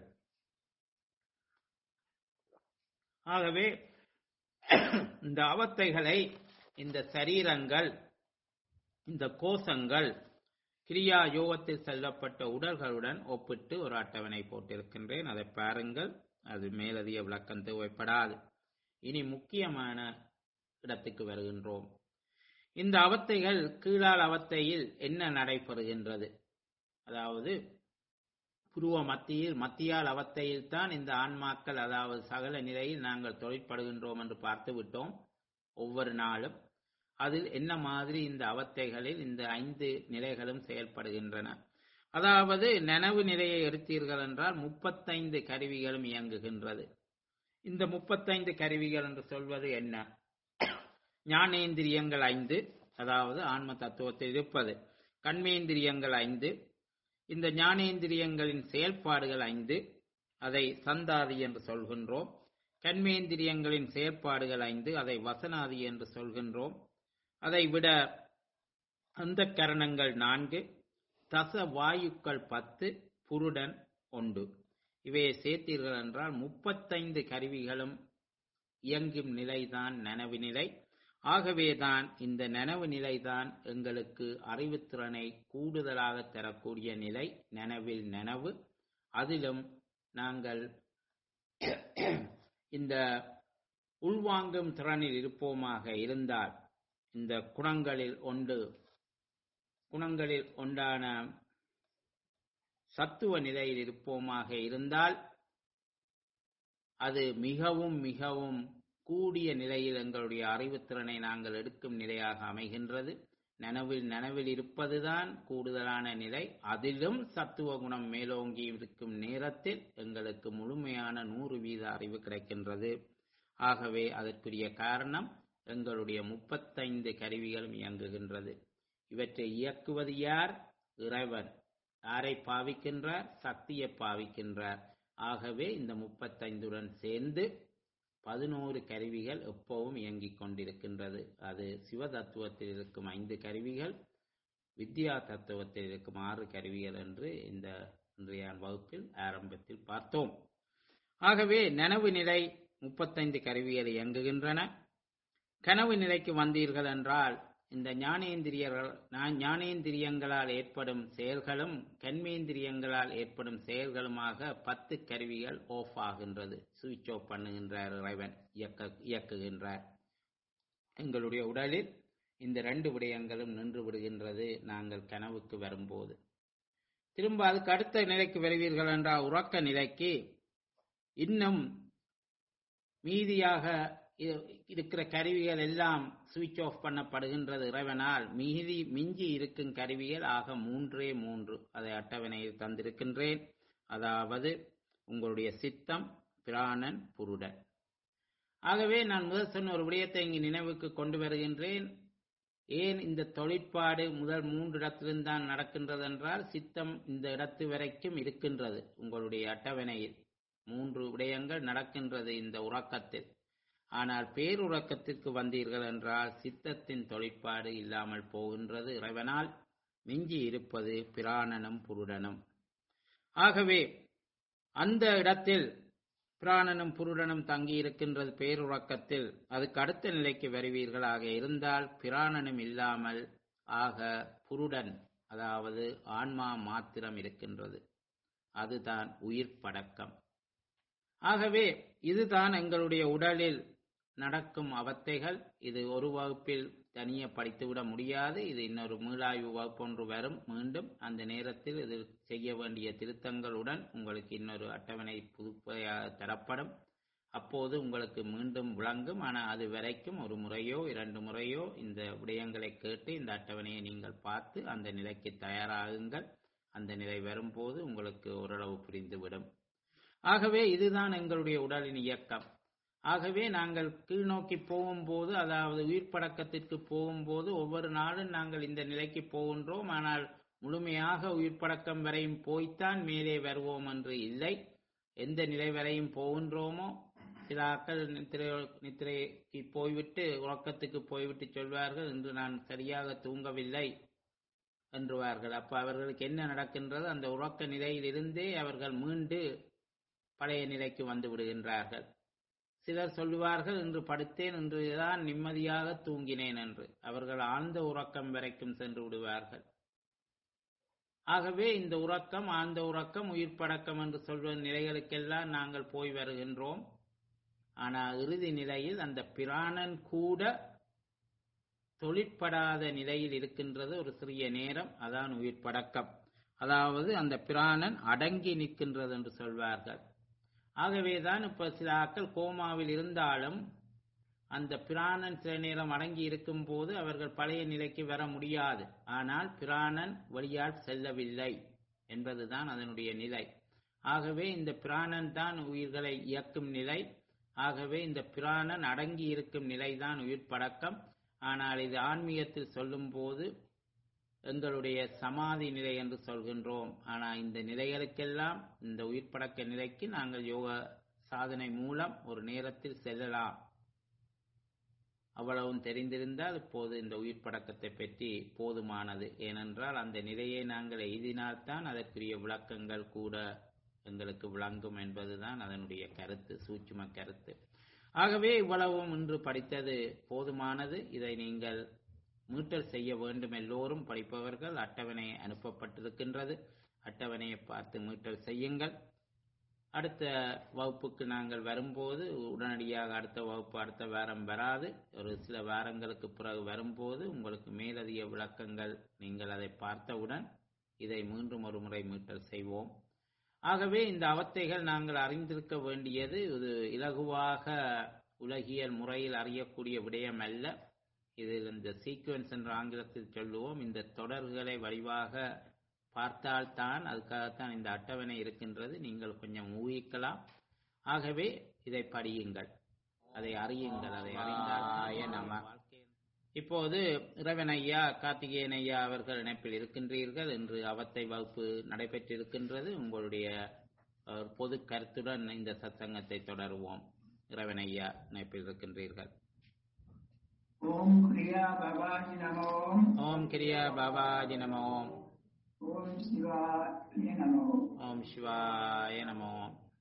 ஆகவே இந்த அவத்தைகளை இந்த சரீரங்கள் இந்த கோஷங்கள் கிரியா யோகத்தில் செல்லப்பட்ட உடல்களுடன் ஒப்பிட்டு ஒரு அட்டவணை போட்டிருக்கின்றேன் அதை பாருங்கள் அது மேலதிக விளக்கம் தேவைப்படாது இனி முக்கியமான இடத்துக்கு வருகின்றோம் இந்த அவத்தைகள் கீழால் அவத்தையில் என்ன நடைபெறுகின்றது அதாவது புருவ மத்தியில் மத்தியால் அவத்தையில் தான் இந்த ஆன்மாக்கள் அதாவது சகல நிலையில் நாங்கள் தொழிற்படுகின்றோம் என்று பார்த்து விட்டோம் ஒவ்வொரு நாளும் அதில் என்ன மாதிரி இந்த அவத்தைகளில் இந்த ஐந்து நிலைகளும் செயல்படுகின்றன அதாவது நனவு நிலையை எடுத்தீர்கள் என்றால் முப்பத்தைந்து கருவிகளும் இயங்குகின்றது இந்த முப்பத்தைந்து கருவிகள் என்று சொல்வது என்ன ஞானேந்திரியங்கள் ஐந்து அதாவது ஆன்ம தத்துவத்தில் இருப்பது கண்மேந்திரியங்கள் ஐந்து இந்த ஞானேந்திரியங்களின் செயல்பாடுகள் ஐந்து அதை சந்தாதி என்று சொல்கின்றோம் கண்மேந்திரியங்களின் செயற்பாடுகள் ஐந்து அதை வசனாதி என்று சொல்கின்றோம் அதை விட அந்த கரணங்கள் நான்கு தச வாயுக்கள் பத்து புருடன் ஒன்று இவையை சேர்த்தீர்கள் என்றால் முப்பத்தைந்து கருவிகளும் இயங்கும் நிலைதான் நனவு நிலை ஆகவேதான் இந்த நனவு நிலைதான் எங்களுக்கு அறிவுத்திறனை கூடுதலாக தரக்கூடிய நிலை நனவில் நனவு அதிலும் நாங்கள் இந்த உள்வாங்கும் திறனில் இருப்போமாக இருந்தால் இந்த குணங்களில் ஒன்று குணங்களில் ஒன்றான சத்துவ நிலையில் இருப்போமாக இருந்தால் அது மிகவும் மிகவும் கூடிய நிலையில் எங்களுடைய அறிவுத்திறனை நாங்கள் எடுக்கும் நிலையாக அமைகின்றது நனவில் நனவில் இருப்பதுதான் கூடுதலான நிலை அதிலும் சத்துவ குணம் மேலோங்கி இருக்கும் நேரத்தில் எங்களுக்கு முழுமையான நூறு வீத அறிவு கிடைக்கின்றது ஆகவே அதற்குரிய காரணம் எங்களுடைய முப்பத்தைந்து கருவிகளும் இயங்குகின்றது இவற்றை இயக்குவது யார் இறைவன் யாரை பாவிக்கின்றார் சக்தியை பாவிக்கின்றார் ஆகவே இந்த முப்பத்தைந்துடன் சேர்ந்து பதினோரு கருவிகள் எப்பவும் இயங்கிக் கொண்டிருக்கின்றது அது சிவ தத்துவத்தில் இருக்கும் ஐந்து கருவிகள் வித்யா தத்துவத்தில் இருக்கும் ஆறு கருவிகள் என்று இந்த இன்றைய வகுப்பில் ஆரம்பத்தில் பார்த்தோம் ஆகவே நனவு நிலை முப்பத்தைந்து கருவிகள் இயங்குகின்றன கனவு நிலைக்கு வந்தீர்கள் என்றால் இந்த ஞானேந்திரியர்கள் ஞானேந்திரியங்களால் ஏற்படும் செயல்களும் கண்மேந்திரியங்களால் ஏற்படும் செயல்களுமாக பத்து கருவிகள் ஆஃப் ஆகின்றது சுவிட்ச் ஆஃப் பண்ணுகின்றார் இறைவன் இயக்க இயக்குகின்றார் எங்களுடைய உடலில் இந்த ரெண்டு விடயங்களும் நின்று விடுகின்றது நாங்கள் கனவுக்கு வரும்போது திரும்ப அதுக்கு அடுத்த நிலைக்கு வருவீர்கள் என்றால் உறக்க நிலைக்கு இன்னும் மீதியாக இருக்கிற கருவிகள் எல்லாம் சுவிட்ச் ஆஃப் பண்ணப்படுகின்றது இறைவனால் மீதி மிஞ்சி இருக்கும் கருவிகள் ஆக மூன்றே மூன்று அதை அட்டவணையில் தந்திருக்கின்றேன் அதாவது உங்களுடைய சித்தம் பிராணன் புருடன் ஆகவே நான் முதல் சொன்ன ஒரு விடயத்தை இங்கு நினைவுக்கு கொண்டு வருகின்றேன் ஏன் இந்த தொழிற்பாடு முதல் மூன்று இடத்திலிருந்து தான் நடக்கின்றது என்றால் சித்தம் இந்த இடத்து வரைக்கும் இருக்கின்றது உங்களுடைய அட்டவணையில் மூன்று விடயங்கள் நடக்கின்றது இந்த உறக்கத்தில் ஆனால் பேருறக்கத்திற்கு வந்தீர்கள் என்றால் சித்தத்தின் தொழிற்பாடு இல்லாமல் போகின்றது இறைவனால் மிஞ்சி இருப்பது பிராணனும் புருடனும் ஆகவே அந்த இடத்தில் பிராணனும் புருடனும் தங்கி இருக்கின்றது பேருறக்கத்தில் அதுக்கு அடுத்த நிலைக்கு வருவீர்களாக இருந்தால் பிராணனும் இல்லாமல் ஆக புருடன் அதாவது ஆன்மா மாத்திரம் இருக்கின்றது அதுதான் உயிர் படக்கம் ஆகவே இதுதான் எங்களுடைய உடலில் நடக்கும் அவத்தைகள் இது ஒரு வகுப்பில் தனியே படித்துவிட முடியாது இது இன்னொரு மீளாய்வு வகுப்பு ஒன்று வரும் மீண்டும் அந்த நேரத்தில் இது செய்ய வேண்டிய திருத்தங்களுடன் உங்களுக்கு இன்னொரு அட்டவணை புதுப்பையாக தரப்படும் அப்போது உங்களுக்கு மீண்டும் விளங்கும் ஆனால் அது வரைக்கும் ஒரு முறையோ இரண்டு முறையோ இந்த விடயங்களை கேட்டு இந்த அட்டவணையை நீங்கள் பார்த்து அந்த நிலைக்கு தயாராகுங்கள் அந்த நிலை வரும்போது உங்களுக்கு ஓரளவு புரிந்துவிடும் ஆகவே இதுதான் எங்களுடைய உடலின் இயக்கம் ஆகவே நாங்கள் கீழ்நோக்கி போகும்போது அதாவது உயிர் படக்கத்திற்கு போகும்போது ஒவ்வொரு நாளும் நாங்கள் இந்த நிலைக்கு போகின்றோம் ஆனால் முழுமையாக உயிர் படக்கம் வரையும் போய்த்தான் மேலே வருவோம் என்று இல்லை எந்த நிலை வரையும் போகின்றோமோ சில ஆக்கள் நித்திரை நித்திரைக்கு போய்விட்டு உறக்கத்துக்கு போய்விட்டு சொல்வார்கள் இன்று நான் சரியாக தூங்கவில்லை என்றுவார்கள் அப்ப அவர்களுக்கு என்ன நடக்கின்றது அந்த உறக்க நிலையிலிருந்தே அவர்கள் மீண்டு பழைய நிலைக்கு வந்து விடுகின்றார்கள் சிலர் சொல்லுவார்கள் இன்று படுத்தேன் இன்றுதான் நிம்மதியாக தூங்கினேன் என்று அவர்கள் ஆழ்ந்த உறக்கம் வரைக்கும் சென்று விடுவார்கள் ஆகவே இந்த உறக்கம் ஆழ்ந்த உறக்கம் உயிர் படக்கம் என்று சொல்வ நிலைகளுக்கெல்லாம் நாங்கள் போய் வருகின்றோம் ஆனால் இறுதி நிலையில் அந்த பிராணன் கூட தொழிற்படாத நிலையில் இருக்கின்றது ஒரு சிறிய நேரம் அதான் உயிர் படக்கம் அதாவது அந்த பிராணன் அடங்கி நிற்கின்றது என்று சொல்வார்கள் ஆகவேதான் இப்ப சில ஆக்கள் கோமாவில் இருந்தாலும் அந்த பிராணன் சில நேரம் அடங்கி இருக்கும் போது அவர்கள் பழைய நிலைக்கு வர முடியாது ஆனால் பிராணன் வழியால் செல்லவில்லை என்பதுதான் அதனுடைய நிலை ஆகவே இந்த பிராணன் தான் உயிர்களை இயக்கும் நிலை ஆகவே இந்த பிராணன் அடங்கி இருக்கும் நிலைதான் உயிர் படக்கம் ஆனால் இது ஆன்மீகத்தில் சொல்லும் போது எங்களுடைய சமாதி நிலை என்று சொல்கின்றோம் ஆனால் இந்த நிலைகளுக்கெல்லாம் இந்த உயிர் படக்க நிலைக்கு நாங்கள் யோக சாதனை மூலம் ஒரு நேரத்தில் செல்லலாம் அவ்வளவும் தெரிந்திருந்தால் இப்போது இந்த உயிர் படக்கத்தை பற்றி போதுமானது ஏனென்றால் அந்த நிலையை நாங்கள் எய்தினால்தான் அதற்குரிய விளக்கங்கள் கூட எங்களுக்கு விளங்கும் என்பதுதான் அதனுடைய கருத்து சூட்சும கருத்து ஆகவே இவ்வளவும் இன்று படித்தது போதுமானது இதை நீங்கள் மீட்டல் செய்ய வேண்டும் எல்லோரும் படிப்பவர்கள் அட்டவணை அனுப்பப்பட்டிருக்கின்றது அட்டவணையை பார்த்து மீட்டல் செய்யுங்கள் அடுத்த வகுப்புக்கு நாங்கள் வரும்போது உடனடியாக அடுத்த வகுப்பு அடுத்த வாரம் வராது ஒரு சில வாரங்களுக்கு பிறகு வரும்போது உங்களுக்கு மேலதிக விளக்கங்கள் நீங்கள் அதை பார்த்தவுடன் இதை மீண்டும் ஒரு முறை மீட்டல் செய்வோம் ஆகவே இந்த அவத்தைகள் நாங்கள் அறிந்திருக்க வேண்டியது இது இலகுவாக உலகியல் முறையில் அறியக்கூடிய விடயம் அல்ல இதில் இந்த சீக்வன்ஸ் என்ற ஆங்கிலத்தில் சொல்லுவோம் இந்த தொடர்களை வடிவாக பார்த்தால்தான் அதுக்காகத்தான் இந்த அட்டவணை இருக்கின்றது நீங்கள் கொஞ்சம் ஊகிக்கலாம் ஆகவே இதை படியுங்கள் அதை அறியுங்கள் அதை அறிந்தால் நம்ம இப்போது இறைவன் ஐயா கார்த்திகேயன் ஐயா அவர்கள் இணைப்பில் இருக்கின்றீர்கள் என்று அவத்தை வகுப்பு நடைபெற்றிருக்கின்றது உங்களுடைய அஹ், பொது கருத்துடன் இந்த சத்சங்கத்தை தொடருவோம் இறைவன் ஐயா இணைப்பில் இருக்கின்றீர்கள் ஓம் கிரியா பவாஜி நமோ ஓம் கிரியா பாபாஜி நமோ ஓம் சிவாய நமோ ஓம் சிவாய நமோ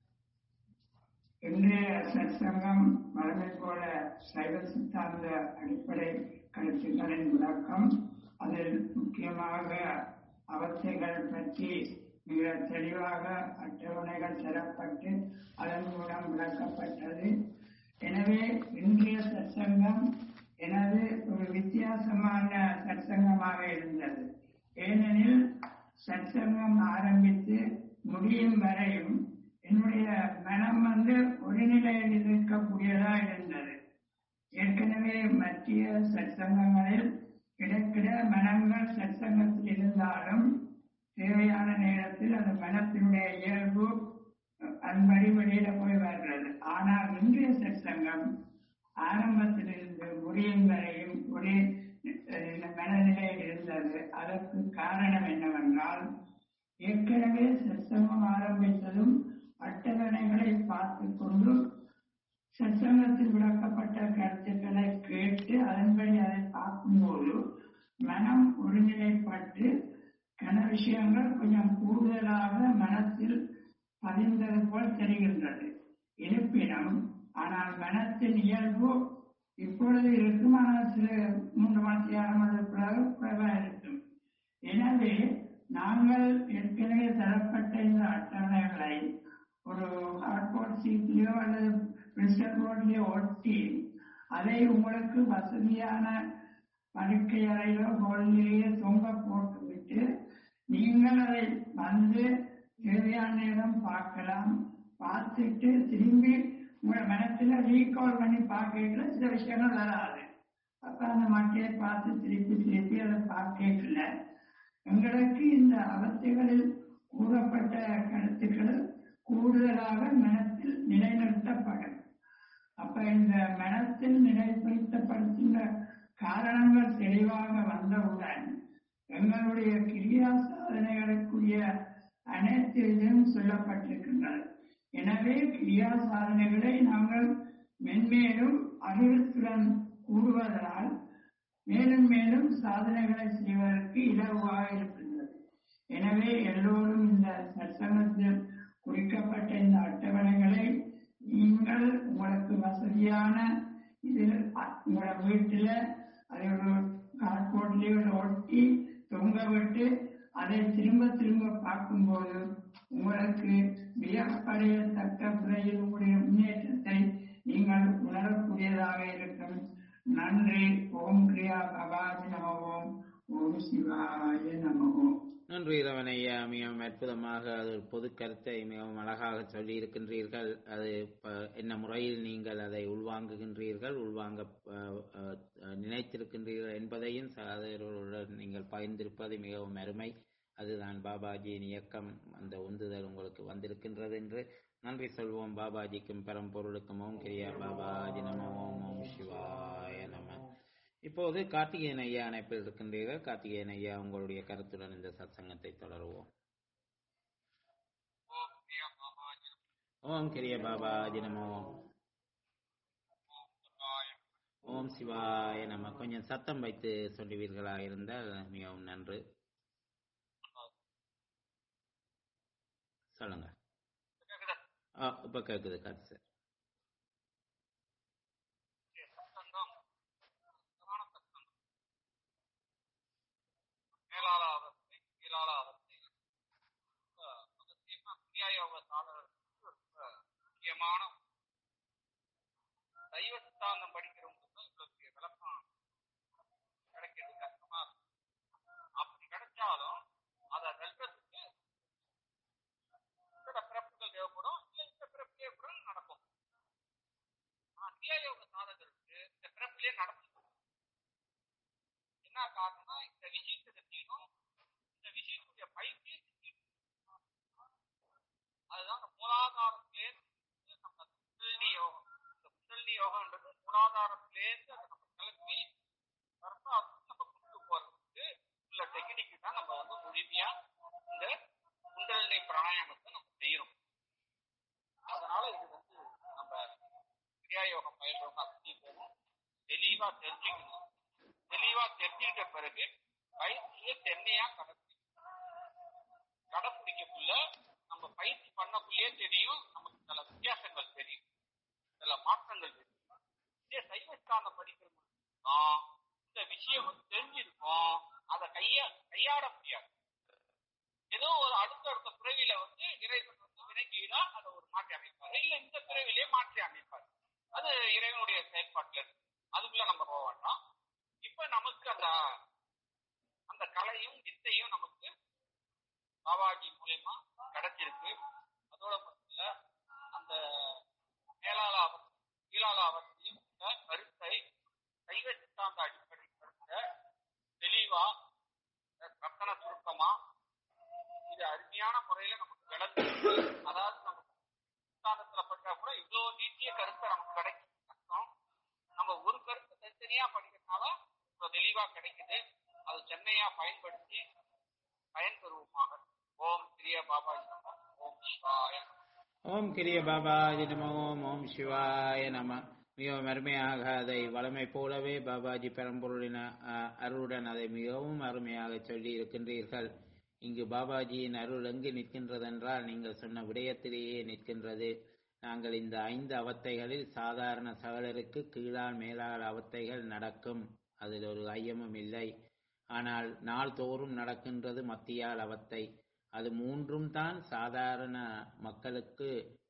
இன்றைய சத்சங்கம் மரபை போல சைவ சித்தாந்த அடிப்படை கருத்துக்களின் விளக்கம் அதில் முக்கியமாக அவஸ்தைகள் பற்றி மிக தெளிவாக அட்டவணைகள் தரப்பட்டு அதன் மூலம் விளக்கப்பட்டது எனவே இன்றைய சத்சங்கம் எனது ஒரு வித்தியாசமான சத்சங்கமாக இருந்தது ஏனெனில் சத்சங்கம் ஆரம்பித்து முடியும் வரையும் என்னுடைய மனம் வந்து ஒரு நிலையில் இருக்கக்கூடியதா இருந்தது ஏற்கனவே மத்திய சத்சங்கங்களில் கிடைக்கிற மனங்கள் சத்சங்கத்தில் இருந்தாலும் தேவையான நேரத்தில் அந்த மனத்தினுடைய இயல்பு அன்படி வெளியில போய் வர்றது ஆனால் இன்றைய சத்சங்கம் ஆரம்பத்திலிருந்து முடியும் வரையும் ஒரே அஹ், மனநிலையில் இருந்தது அதற்கு காரணம் என்னவென்றால் ஏற்கனவே சத்சங்கம் ஆரம்பித்ததும் அட்டவணைகளை பார்த்து கொண்டு சத்சங்கத்தில் விளக்கப்பட்ட கருத்துக்களை கேட்டு அதன்படி அதை பார்க்கும்போது மனம் ஒருநிலைப்பட்டு கன விஷயங்கள் கொஞ்சம் கூடுதலாக மனத்தில் பதிந்தது போல் தெரிகின்றது இருப்பினும் ஆனால் மனத்தின் இயல்பு இப்பொழுது இருக்கும் ஆனால் சில மூன்று மாதத்தி ஆறு மாத பிறகு குறைவாக இருக்கும் எனவே நாங்கள் ஏற்கனவே தரப்பட்ட இந்த அட்டவணைகளை ஒரு ஹார்ட்போர்ட் சீட்லயோ அல்லது பிரிஸ்டல் போர்ட்லயோ ஒட்டி அதை உங்களுக்கு வசதியான படுக்கை அறையிலோ ஹோல்லேயே தொங்க போட்டு விட்டு நீங்கள் அதை வந்து தேவையான நேரம் பார்க்கலாம் பார்த்துட்டு திரும்பி உங்களோட மனத்துல ரீகால் பண்ணி பார்க்கல சில விஷயங்கள் வராது அப்ப அந்த மட்டையை பார்த்து திருப்பி திருப்பி அதை பார்க்கல எங்களுக்கு இந்த அவஸ்தைகளில் கூறப்பட்ட கருத்துக்கள் கூடுதலாக மனத்தில் நிலைநிறுத்தப்படும் அப்ப இந்த மனத்தில் நிலைப்படுத்தப்படுகின்ற காரணங்கள் தெளிவாக வந்தவுடன் எங்களுடைய கிரியா சாதனைகளுக்குரிய அனைத்து இதுவும் சொல்லப்பட்டிருக்கின்றது எனவே கிரியா சாதனைகளை நாங்கள் மென்மேலும் அறிவுத்துடன் கூடுவதால் மேலும் மேலும் சாதனைகளை செய்வதற்கு இலவாக இருக்கின்றது எனவே எல்லோரும் இந்த சற்சங்கத்தில் குறிக்கப்பட்ட இந்த அட்டவணைகளை நீங்கள் உங்களுக்கு வசதியான இதில் அ- உங்களோட வீட்டில் அதை ஒரு கார்போர்ட்லேயே ஒட்டி தொங்க விட்டு அதை திரும்ப திரும்ப பார்க்கும்போது உங்களுக்கு வியப்படையத்தக்க முறையில் உங்களுடைய முன்னேற்றத்தை நீங்கள் உணரக்கூடியதாக இருக்கும் நன்றி ஓம் கிரியா பவாஜி நமவோம் ஓம் சிவாய நமவோம் நன்றி இரவன் ஐயா மிகவும் அற்புதமாக அது ஒரு பொது கருத்தை மிகவும் அழகாக சொல்லி இருக்கின்றீர்கள் அது ப- என்ன முறையில் நீங்கள் அதை உள்வாங்குகின்றீர்கள் உள்வாங்க அஹ், அஹ், நினைத்திருக்கின்றீர்கள் என்பதையும் சகோதரர்களுடன் நீங்கள் பகிர்ந்திருப்பது மிகவும் அருமை அதுதான் பாபாஜியின் இயக்கம் அந்த உந்துதல் உங்களுக்கு வந்திருக்கின்றது என்று நன்றி சொல்வோம் பாபாஜிக்கும் பரம்பொருளுக்கும் ஓம் கிரியா பாபாஜி நம ஓம் ஓம் சிவாய நம இப்போது கார்த்திகேயன் ஐயா அணைப்பில் இருக்கின்றீர்கள் கார்த்திகேயன் ஐயா உங்களுடைய கருத்துடன் இந்த சத்சங்கத்தை தொடருவோம் ஓம் கிரிய பாபாஜி நமோ ஓம் சிவாய நம கொஞ்சம் சத்தம் வைத்து சொல்லுவீர்களா இருந்தால் மிகவும் நன்று சொல்லுங்க ஆ இப்ப கேக்குது காத்து சார் மேலாளாவத்தை கீழாளாவத்தை அவசியமா கிரியாயோக சாதகர்களுக்கு ரொம்ப முக்கியமான சைவ சித்தாந்தம் படிக்கிறவங்களுக்கு தான் இவ்வளவு பெரிய விளக்கம் கிடைக்கிறது கஷ்டமா இருக்கும் அப்படி கிடைச்சாலும் அதை வெல்றதுக்கு சில பிறப்புகள் தேவைப்படும் இல்லை இந்த பிறப்பிலே கூட நடக்கும் ஆனா கிரியாயோக சாதகருக்கு இந்த பிறப்பிலே நடக்கும் என்ன காரணம்னா இந்த விஷயத்தை தெரிஞ்சுக்கணும் இந்த விஷயத்துடைய பயிற்சியை தெரிஞ்சுக்கணும் அதுதான் இந்த மூலாதாரத்திலேருந்து நம்ம குண்டலினி யோகம் இந்த குண்டலினி யோகம்ன்றது மூலாதாரத்திலேருந்து அதை நம்ம கிளப்பி கரெக்டா நம்ம கொண்டு போறதுக்கு உள்ள டெக்னிக் தான் நம்ம வந்து முழுமையா இந்த குண்டலினி பிராணாயாமத்தை நம்ம செய்யறோம் அதனால இது வந்து நம்ம கிரியா யோகம் பயில்றவங்க அத்தனை பேரும் தெளிவா தெரிஞ்சுக்கணும் தெளிவா தெரிஞ்சுக்கிட்ட பிறகு பயிற்சியை தென்னையா கடைசி கடைப்பிடிக்கக்குள்ள நம்ம பயிற்சி பண்ணக்குள்ளே தெரியும் நமக்கு சில வித்தியாசங்கள் தெரியும் சில மாற்றங்கள் தெரியும் இதே சைவஸ்தானம் படிக்கிறது தான் இந்த விஷயம் வந்து தெரிஞ்சிருக்கும் அதை கைய கையாட முடியாது ஏதோ ஒரு அடுத்தடுத்த பிறவியில வந்து இறைவன் வந்து வினைக்கீடா அதை ஒரு மாற்றி அமைப்பார் இல்ல இந்த பிறவிலே மாற்றி அமைப்பார் அது இறைவனுடைய செயல்பாட்டுல இருக்கு அதுக்குள்ள நம்ம போக வேண்டாம் இப்ப நமக்கு அந்த அந்த கலையும் வித்தையும் நமக்கு பாபாஜி மூலியமா கிடைச்சிருக்கு அதோட மட்டும் இல்ல அந்த மேலாளாவ கீழாளாவத்தையும் உள்ள கருத்தை சைவ சித்தாந்த அடிப்படை கருத்தை தெளிவா ரத்தன சுருக்கமா இது அருமையான முறையில நமக்கு விளக்கு அதாவது நம்ம சித்தாந்தத்துல படிச்சா கூட இவ்வளவு நீட்டிய கருத்தை நமக்கு கிடைக்கும் கஷ்டம் நம்ம ஒரு கருத்து தனித்தனியா படிக்கிறதுனால இவ்வளவு தெளிவா கிடைக்குது அது சென்னையா பயன்படுத்தி பயன்பெறுவோமாக ஓம் கிரிய பாபாஜி நமோ ஓம் சிவாய நமோ. ஓம் கிரிய பாபாஜி நம ஓம் ஓம் சிவாய நம மிகவும் அருமையாக அதை வளமை போலவே பாபாஜி பெரம்பொருளின அஹ், அருளுடன் அதை மிகவும் அருமையாக சொல்லி இருக்கின்றீர்கள் இங்கு பாபாஜியின் அருள் எங்கு நிற்கின்றதென்றால் நீங்கள் சொன்ன விடயத்திலேயே நிற்கின்றது நாங்கள் இந்த ஐந்து அவத்தைகளில் சாதாரண சகலருக்கு கீழால் மேலால் அவத்தைகள் நடக்கும் அதில் ஒரு ஐயமும் இல்லை ஆனால் நாள்தோறும் நடக்கின்றது மத்தியால் அவத்தை அது மூன்றும் தான் சாதாரண மக்களுக்கு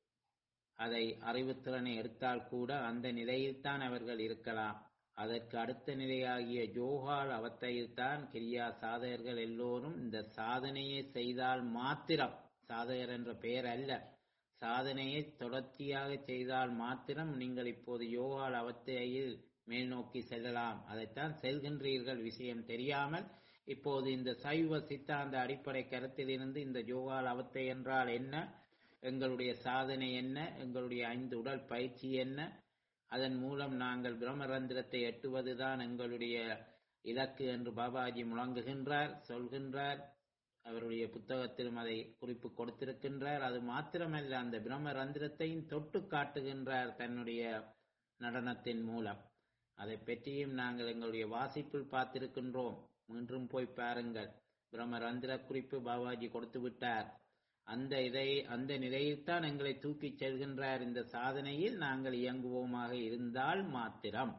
அதை அறிவுத்திறனை எடுத்தால் கூட அந்த நிலையில்தான் அவர்கள் இருக்கலாம் அதற்கு அடுத்த நிலையாகிய ஜோகால் அவத்தையில்தான் கிரியா சாதகர்கள் எல்லோரும் இந்த சாதனையை செய்தால் மாத்திரம் சாதகர் என்ற பெயர் அல்ல சாதனையை தொடர்ச்சியாக செய்தால் மாத்திரம் நீங்கள் இப்போது யோகால் அவத்தையில் மேல் நோக்கி செல்லலாம் அதைத்தான் செல்கின்றீர்கள் விஷயம் தெரியாமல் இப்போது இந்த சைவ சித்தாந்த அடிப்படை கருத்திலிருந்து இந்த யோகால் அவத்தை என்றால் என்ன எங்களுடைய சாதனை என்ன எங்களுடைய ஐந்து உடல் பயிற்சி என்ன அதன் மூலம் நாங்கள் பிரம்மரந்திரத்தை எட்டுவதுதான் எங்களுடைய இலக்கு என்று பாபாஜி முழங்குகின்றார் சொல்கின்றார் அவருடைய புத்தகத்திலும் அதை குறிப்பு கொடுத்திருக்கின்றார் அது மாத்திரமல்ல அந்த பிரம்மரந்திரத்தையும் தொட்டு காட்டுகின்றார் தன்னுடைய நடனத்தின் மூலம் அதை பற்றியும் நாங்கள் எங்களுடைய வாசிப்பில் பார்த்திருக்கின்றோம் மீண்டும் போய் பாருங்கள் பிரம்மரந்திர குறிப்பு பாபாஜி கொடுத்து விட்டார் அந்த இதை அந்த நிலையில்தான் எங்களை தூக்கிச் செல்கின்றார் இந்த சாதனையில் நாங்கள் இயங்குவோமாக இருந்தால் மாத்திரம்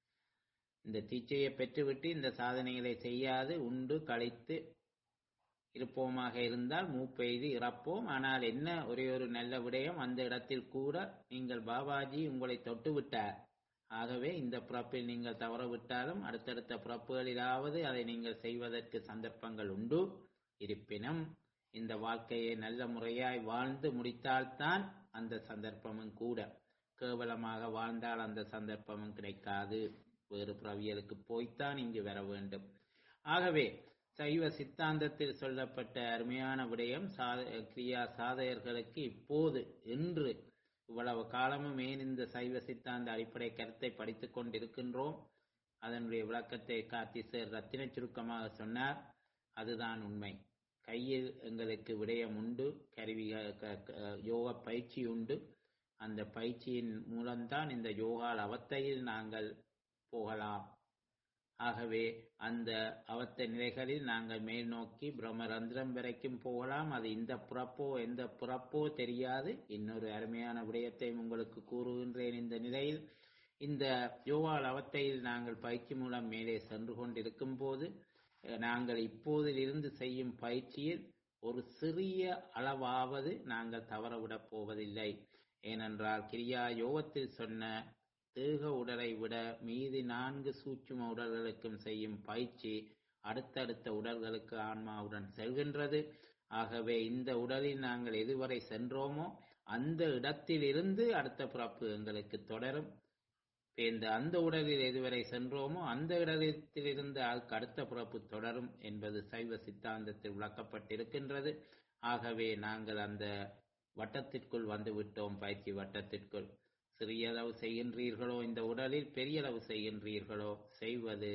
இந்த தீச்சையை பெற்றுவிட்டு இந்த சாதனைகளை செய்யாது உண்டு கழித்து இருப்போமாக இருந்தால் மூப்பெய்து இறப்போம் ஆனால் என்ன ஒரே ஒரு நல்ல விடயம் அந்த இடத்தில் கூட நீங்கள் பாபாஜி உங்களை தொட்டு விட்டார் ஆகவே இந்த பிறப்பில் நீங்கள் தவற விட்டாலும் அடுத்தடுத்த பிறப்புகளிலாவது அதை நீங்கள் செய்வதற்கு சந்தர்ப்பங்கள் உண்டு இருப்பினும் இந்த வாழ்க்கையை நல்ல முறையாய் வாழ்ந்து முடித்தால்தான் அந்த சந்தர்ப்பமும் கூட கேவலமாக வாழ்ந்தால் அந்த சந்தர்ப்பமும் கிடைக்காது வேறு பிரவியலுக்கு போய்த்தான் இங்கு வர வேண்டும் ஆகவே சைவ சித்தாந்தத்தில் சொல்லப்பட்ட அருமையான விடயம் சாத கிரியா சாதகர்களுக்கு இப்போது இன்று இவ்வளவு காலமும் ஏன் இந்த சைவ சித்தாந்த அடிப்படை கருத்தை படித்துக் கொண்டிருக்கின்றோம் அதனுடைய விளக்கத்தை கார்த்திசர் ரத்தின சுருக்கமாக சொன்னார் அதுதான் உண்மை கையில் எங்களுக்கு விடயம் உண்டு கருவி யோக பயிற்சி உண்டு அந்த பயிற்சியின் மூலம்தான் இந்த யோகா அவத்தையில் நாங்கள் போகலாம் ஆகவே அந்த அவத்த நிலைகளில் நாங்கள் மேல் நோக்கி பிரம்மரந்திரம் வரைக்கும் போகலாம் அது இந்த புறப்போ எந்த புறப்போ தெரியாது இன்னொரு அருமையான விடயத்தை உங்களுக்கு கூறுகின்றேன் இந்த நிலையில் இந்த யோகா அவத்தையில் நாங்கள் பயிற்சி மூலம் மேலே சென்று கொண்டிருக்கும் போது நாங்கள் இப்போதிலிருந்து செய்யும் பயிற்சியில் ஒரு சிறிய அளவாவது நாங்கள் தவறவிடப் போவதில்லை ஏனென்றால் கிரியா யோகத்தில் சொன்ன தேக உடலை விட மீதி நான்கு சூட்சும உடல்களுக்கும் செய்யும் பயிற்சி அடுத்தடுத்த உடல்களுக்கு ஆன்மாவுடன் செல்கின்றது ஆகவே இந்த உடலில் நாங்கள் எதுவரை சென்றோமோ அந்த இடத்திலிருந்து அடுத்த பிறப்பு எங்களுக்கு தொடரும் இந்த அந்த உடலில் எதுவரை சென்றோமோ அந்த இடத்திலிருந்து அதுக்கு அடுத்த பிறப்பு தொடரும் என்பது சைவ சித்தாந்தத்தில் விளக்கப்பட்டிருக்கின்றது ஆகவே நாங்கள் அந்த வட்டத்திற்குள் வந்து விட்டோம் பயிற்சி வட்டத்திற்குள் சிறியளவு செய்கின்றீர்களோ இந்த உடலில் பெரிய அளவு செய்கின்றீர்களோ செய்வது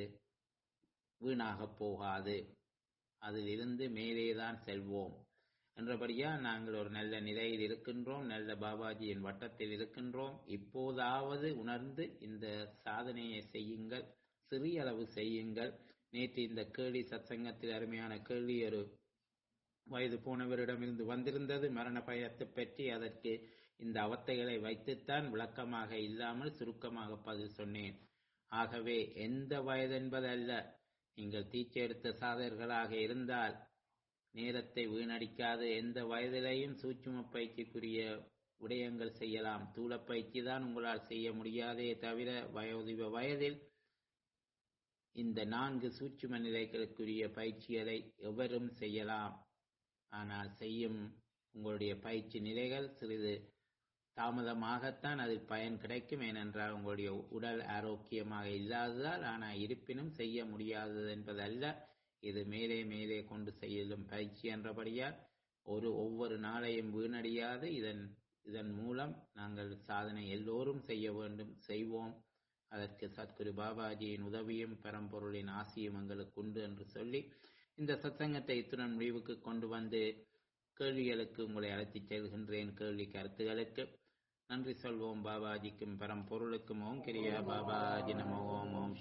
வீணாக போகாது அதிலிருந்து மேலேதான் செல்வோம் என்றபடியா நாங்கள் ஒரு நல்ல நிலையில் இருக்கின்றோம் நல்ல பாபாஜியின் வட்டத்தில் இருக்கின்றோம் இப்போதாவது உணர்ந்து இந்த சாதனையை செய்யுங்கள் சிறிய அளவு செய்யுங்கள் நேற்று இந்த கேள்வி சத்சங்கத்தில் அருமையான கேள்வி ஒரு வயது போனவரிடமிருந்து வந்திருந்தது மரண பயத்தை பற்றி அதற்கு இந்த அவத்தைகளை வைத்துத்தான் விளக்கமாக இல்லாமல் சுருக்கமாக பதில் சொன்னேன் ஆகவே எந்த வயதென்பதல்ல நீங்கள் தீச்சை எடுத்த சாதகர்களாக இருந்தால் நேரத்தை வீணடிக்காது எந்த வயதிலையும் சூட்சும பயிற்சிக்குரிய விடயங்கள் செய்யலாம் தூள பயிற்சி தான் உங்களால் செய்ய முடியாதே தவிர வயோதிப வயதில் இந்த நான்கு சூட்சும நிலைகளுக்குரிய பயிற்சிகளை எவரும் செய்யலாம் ஆனால் செய்யும் உங்களுடைய பயிற்சி நிலைகள் சிறிது தாமதமாகத்தான் அதில் பயன் கிடைக்கும் ஏனென்றால் உங்களுடைய உடல் ஆரோக்கியமாக இல்லாததால் ஆனால் இருப்பினும் செய்ய முடியாதது என்பதல்ல இது மேலே மேலே கொண்டு செல்லும் பயிற்சி என்றபடியால் ஒரு ஒவ்வொரு நாளையும் வீணடியாது இதன் இதன் மூலம் நாங்கள் சாதனை எல்லோரும் செய்ய வேண்டும் செய்வோம் அதற்கு சத்குரு பாபாஜியின் உதவியும் பரம்பொருளின் ஆசியும் எங்களுக்கு உண்டு என்று சொல்லி இந்த சத்சங்கத்தை இத்துடன் முடிவுக்கு கொண்டு வந்து கேள்விகளுக்கு உங்களை அழைத்துச் செல்கின்றேன் கேள்வி கருத்துகளுக்கு நன்றி சொல்வோம் பாபாஜிக்கும் பரம்பொருளுக்கும் ஓம் கிரியா பாபாஜி நம ஓம் ஓம்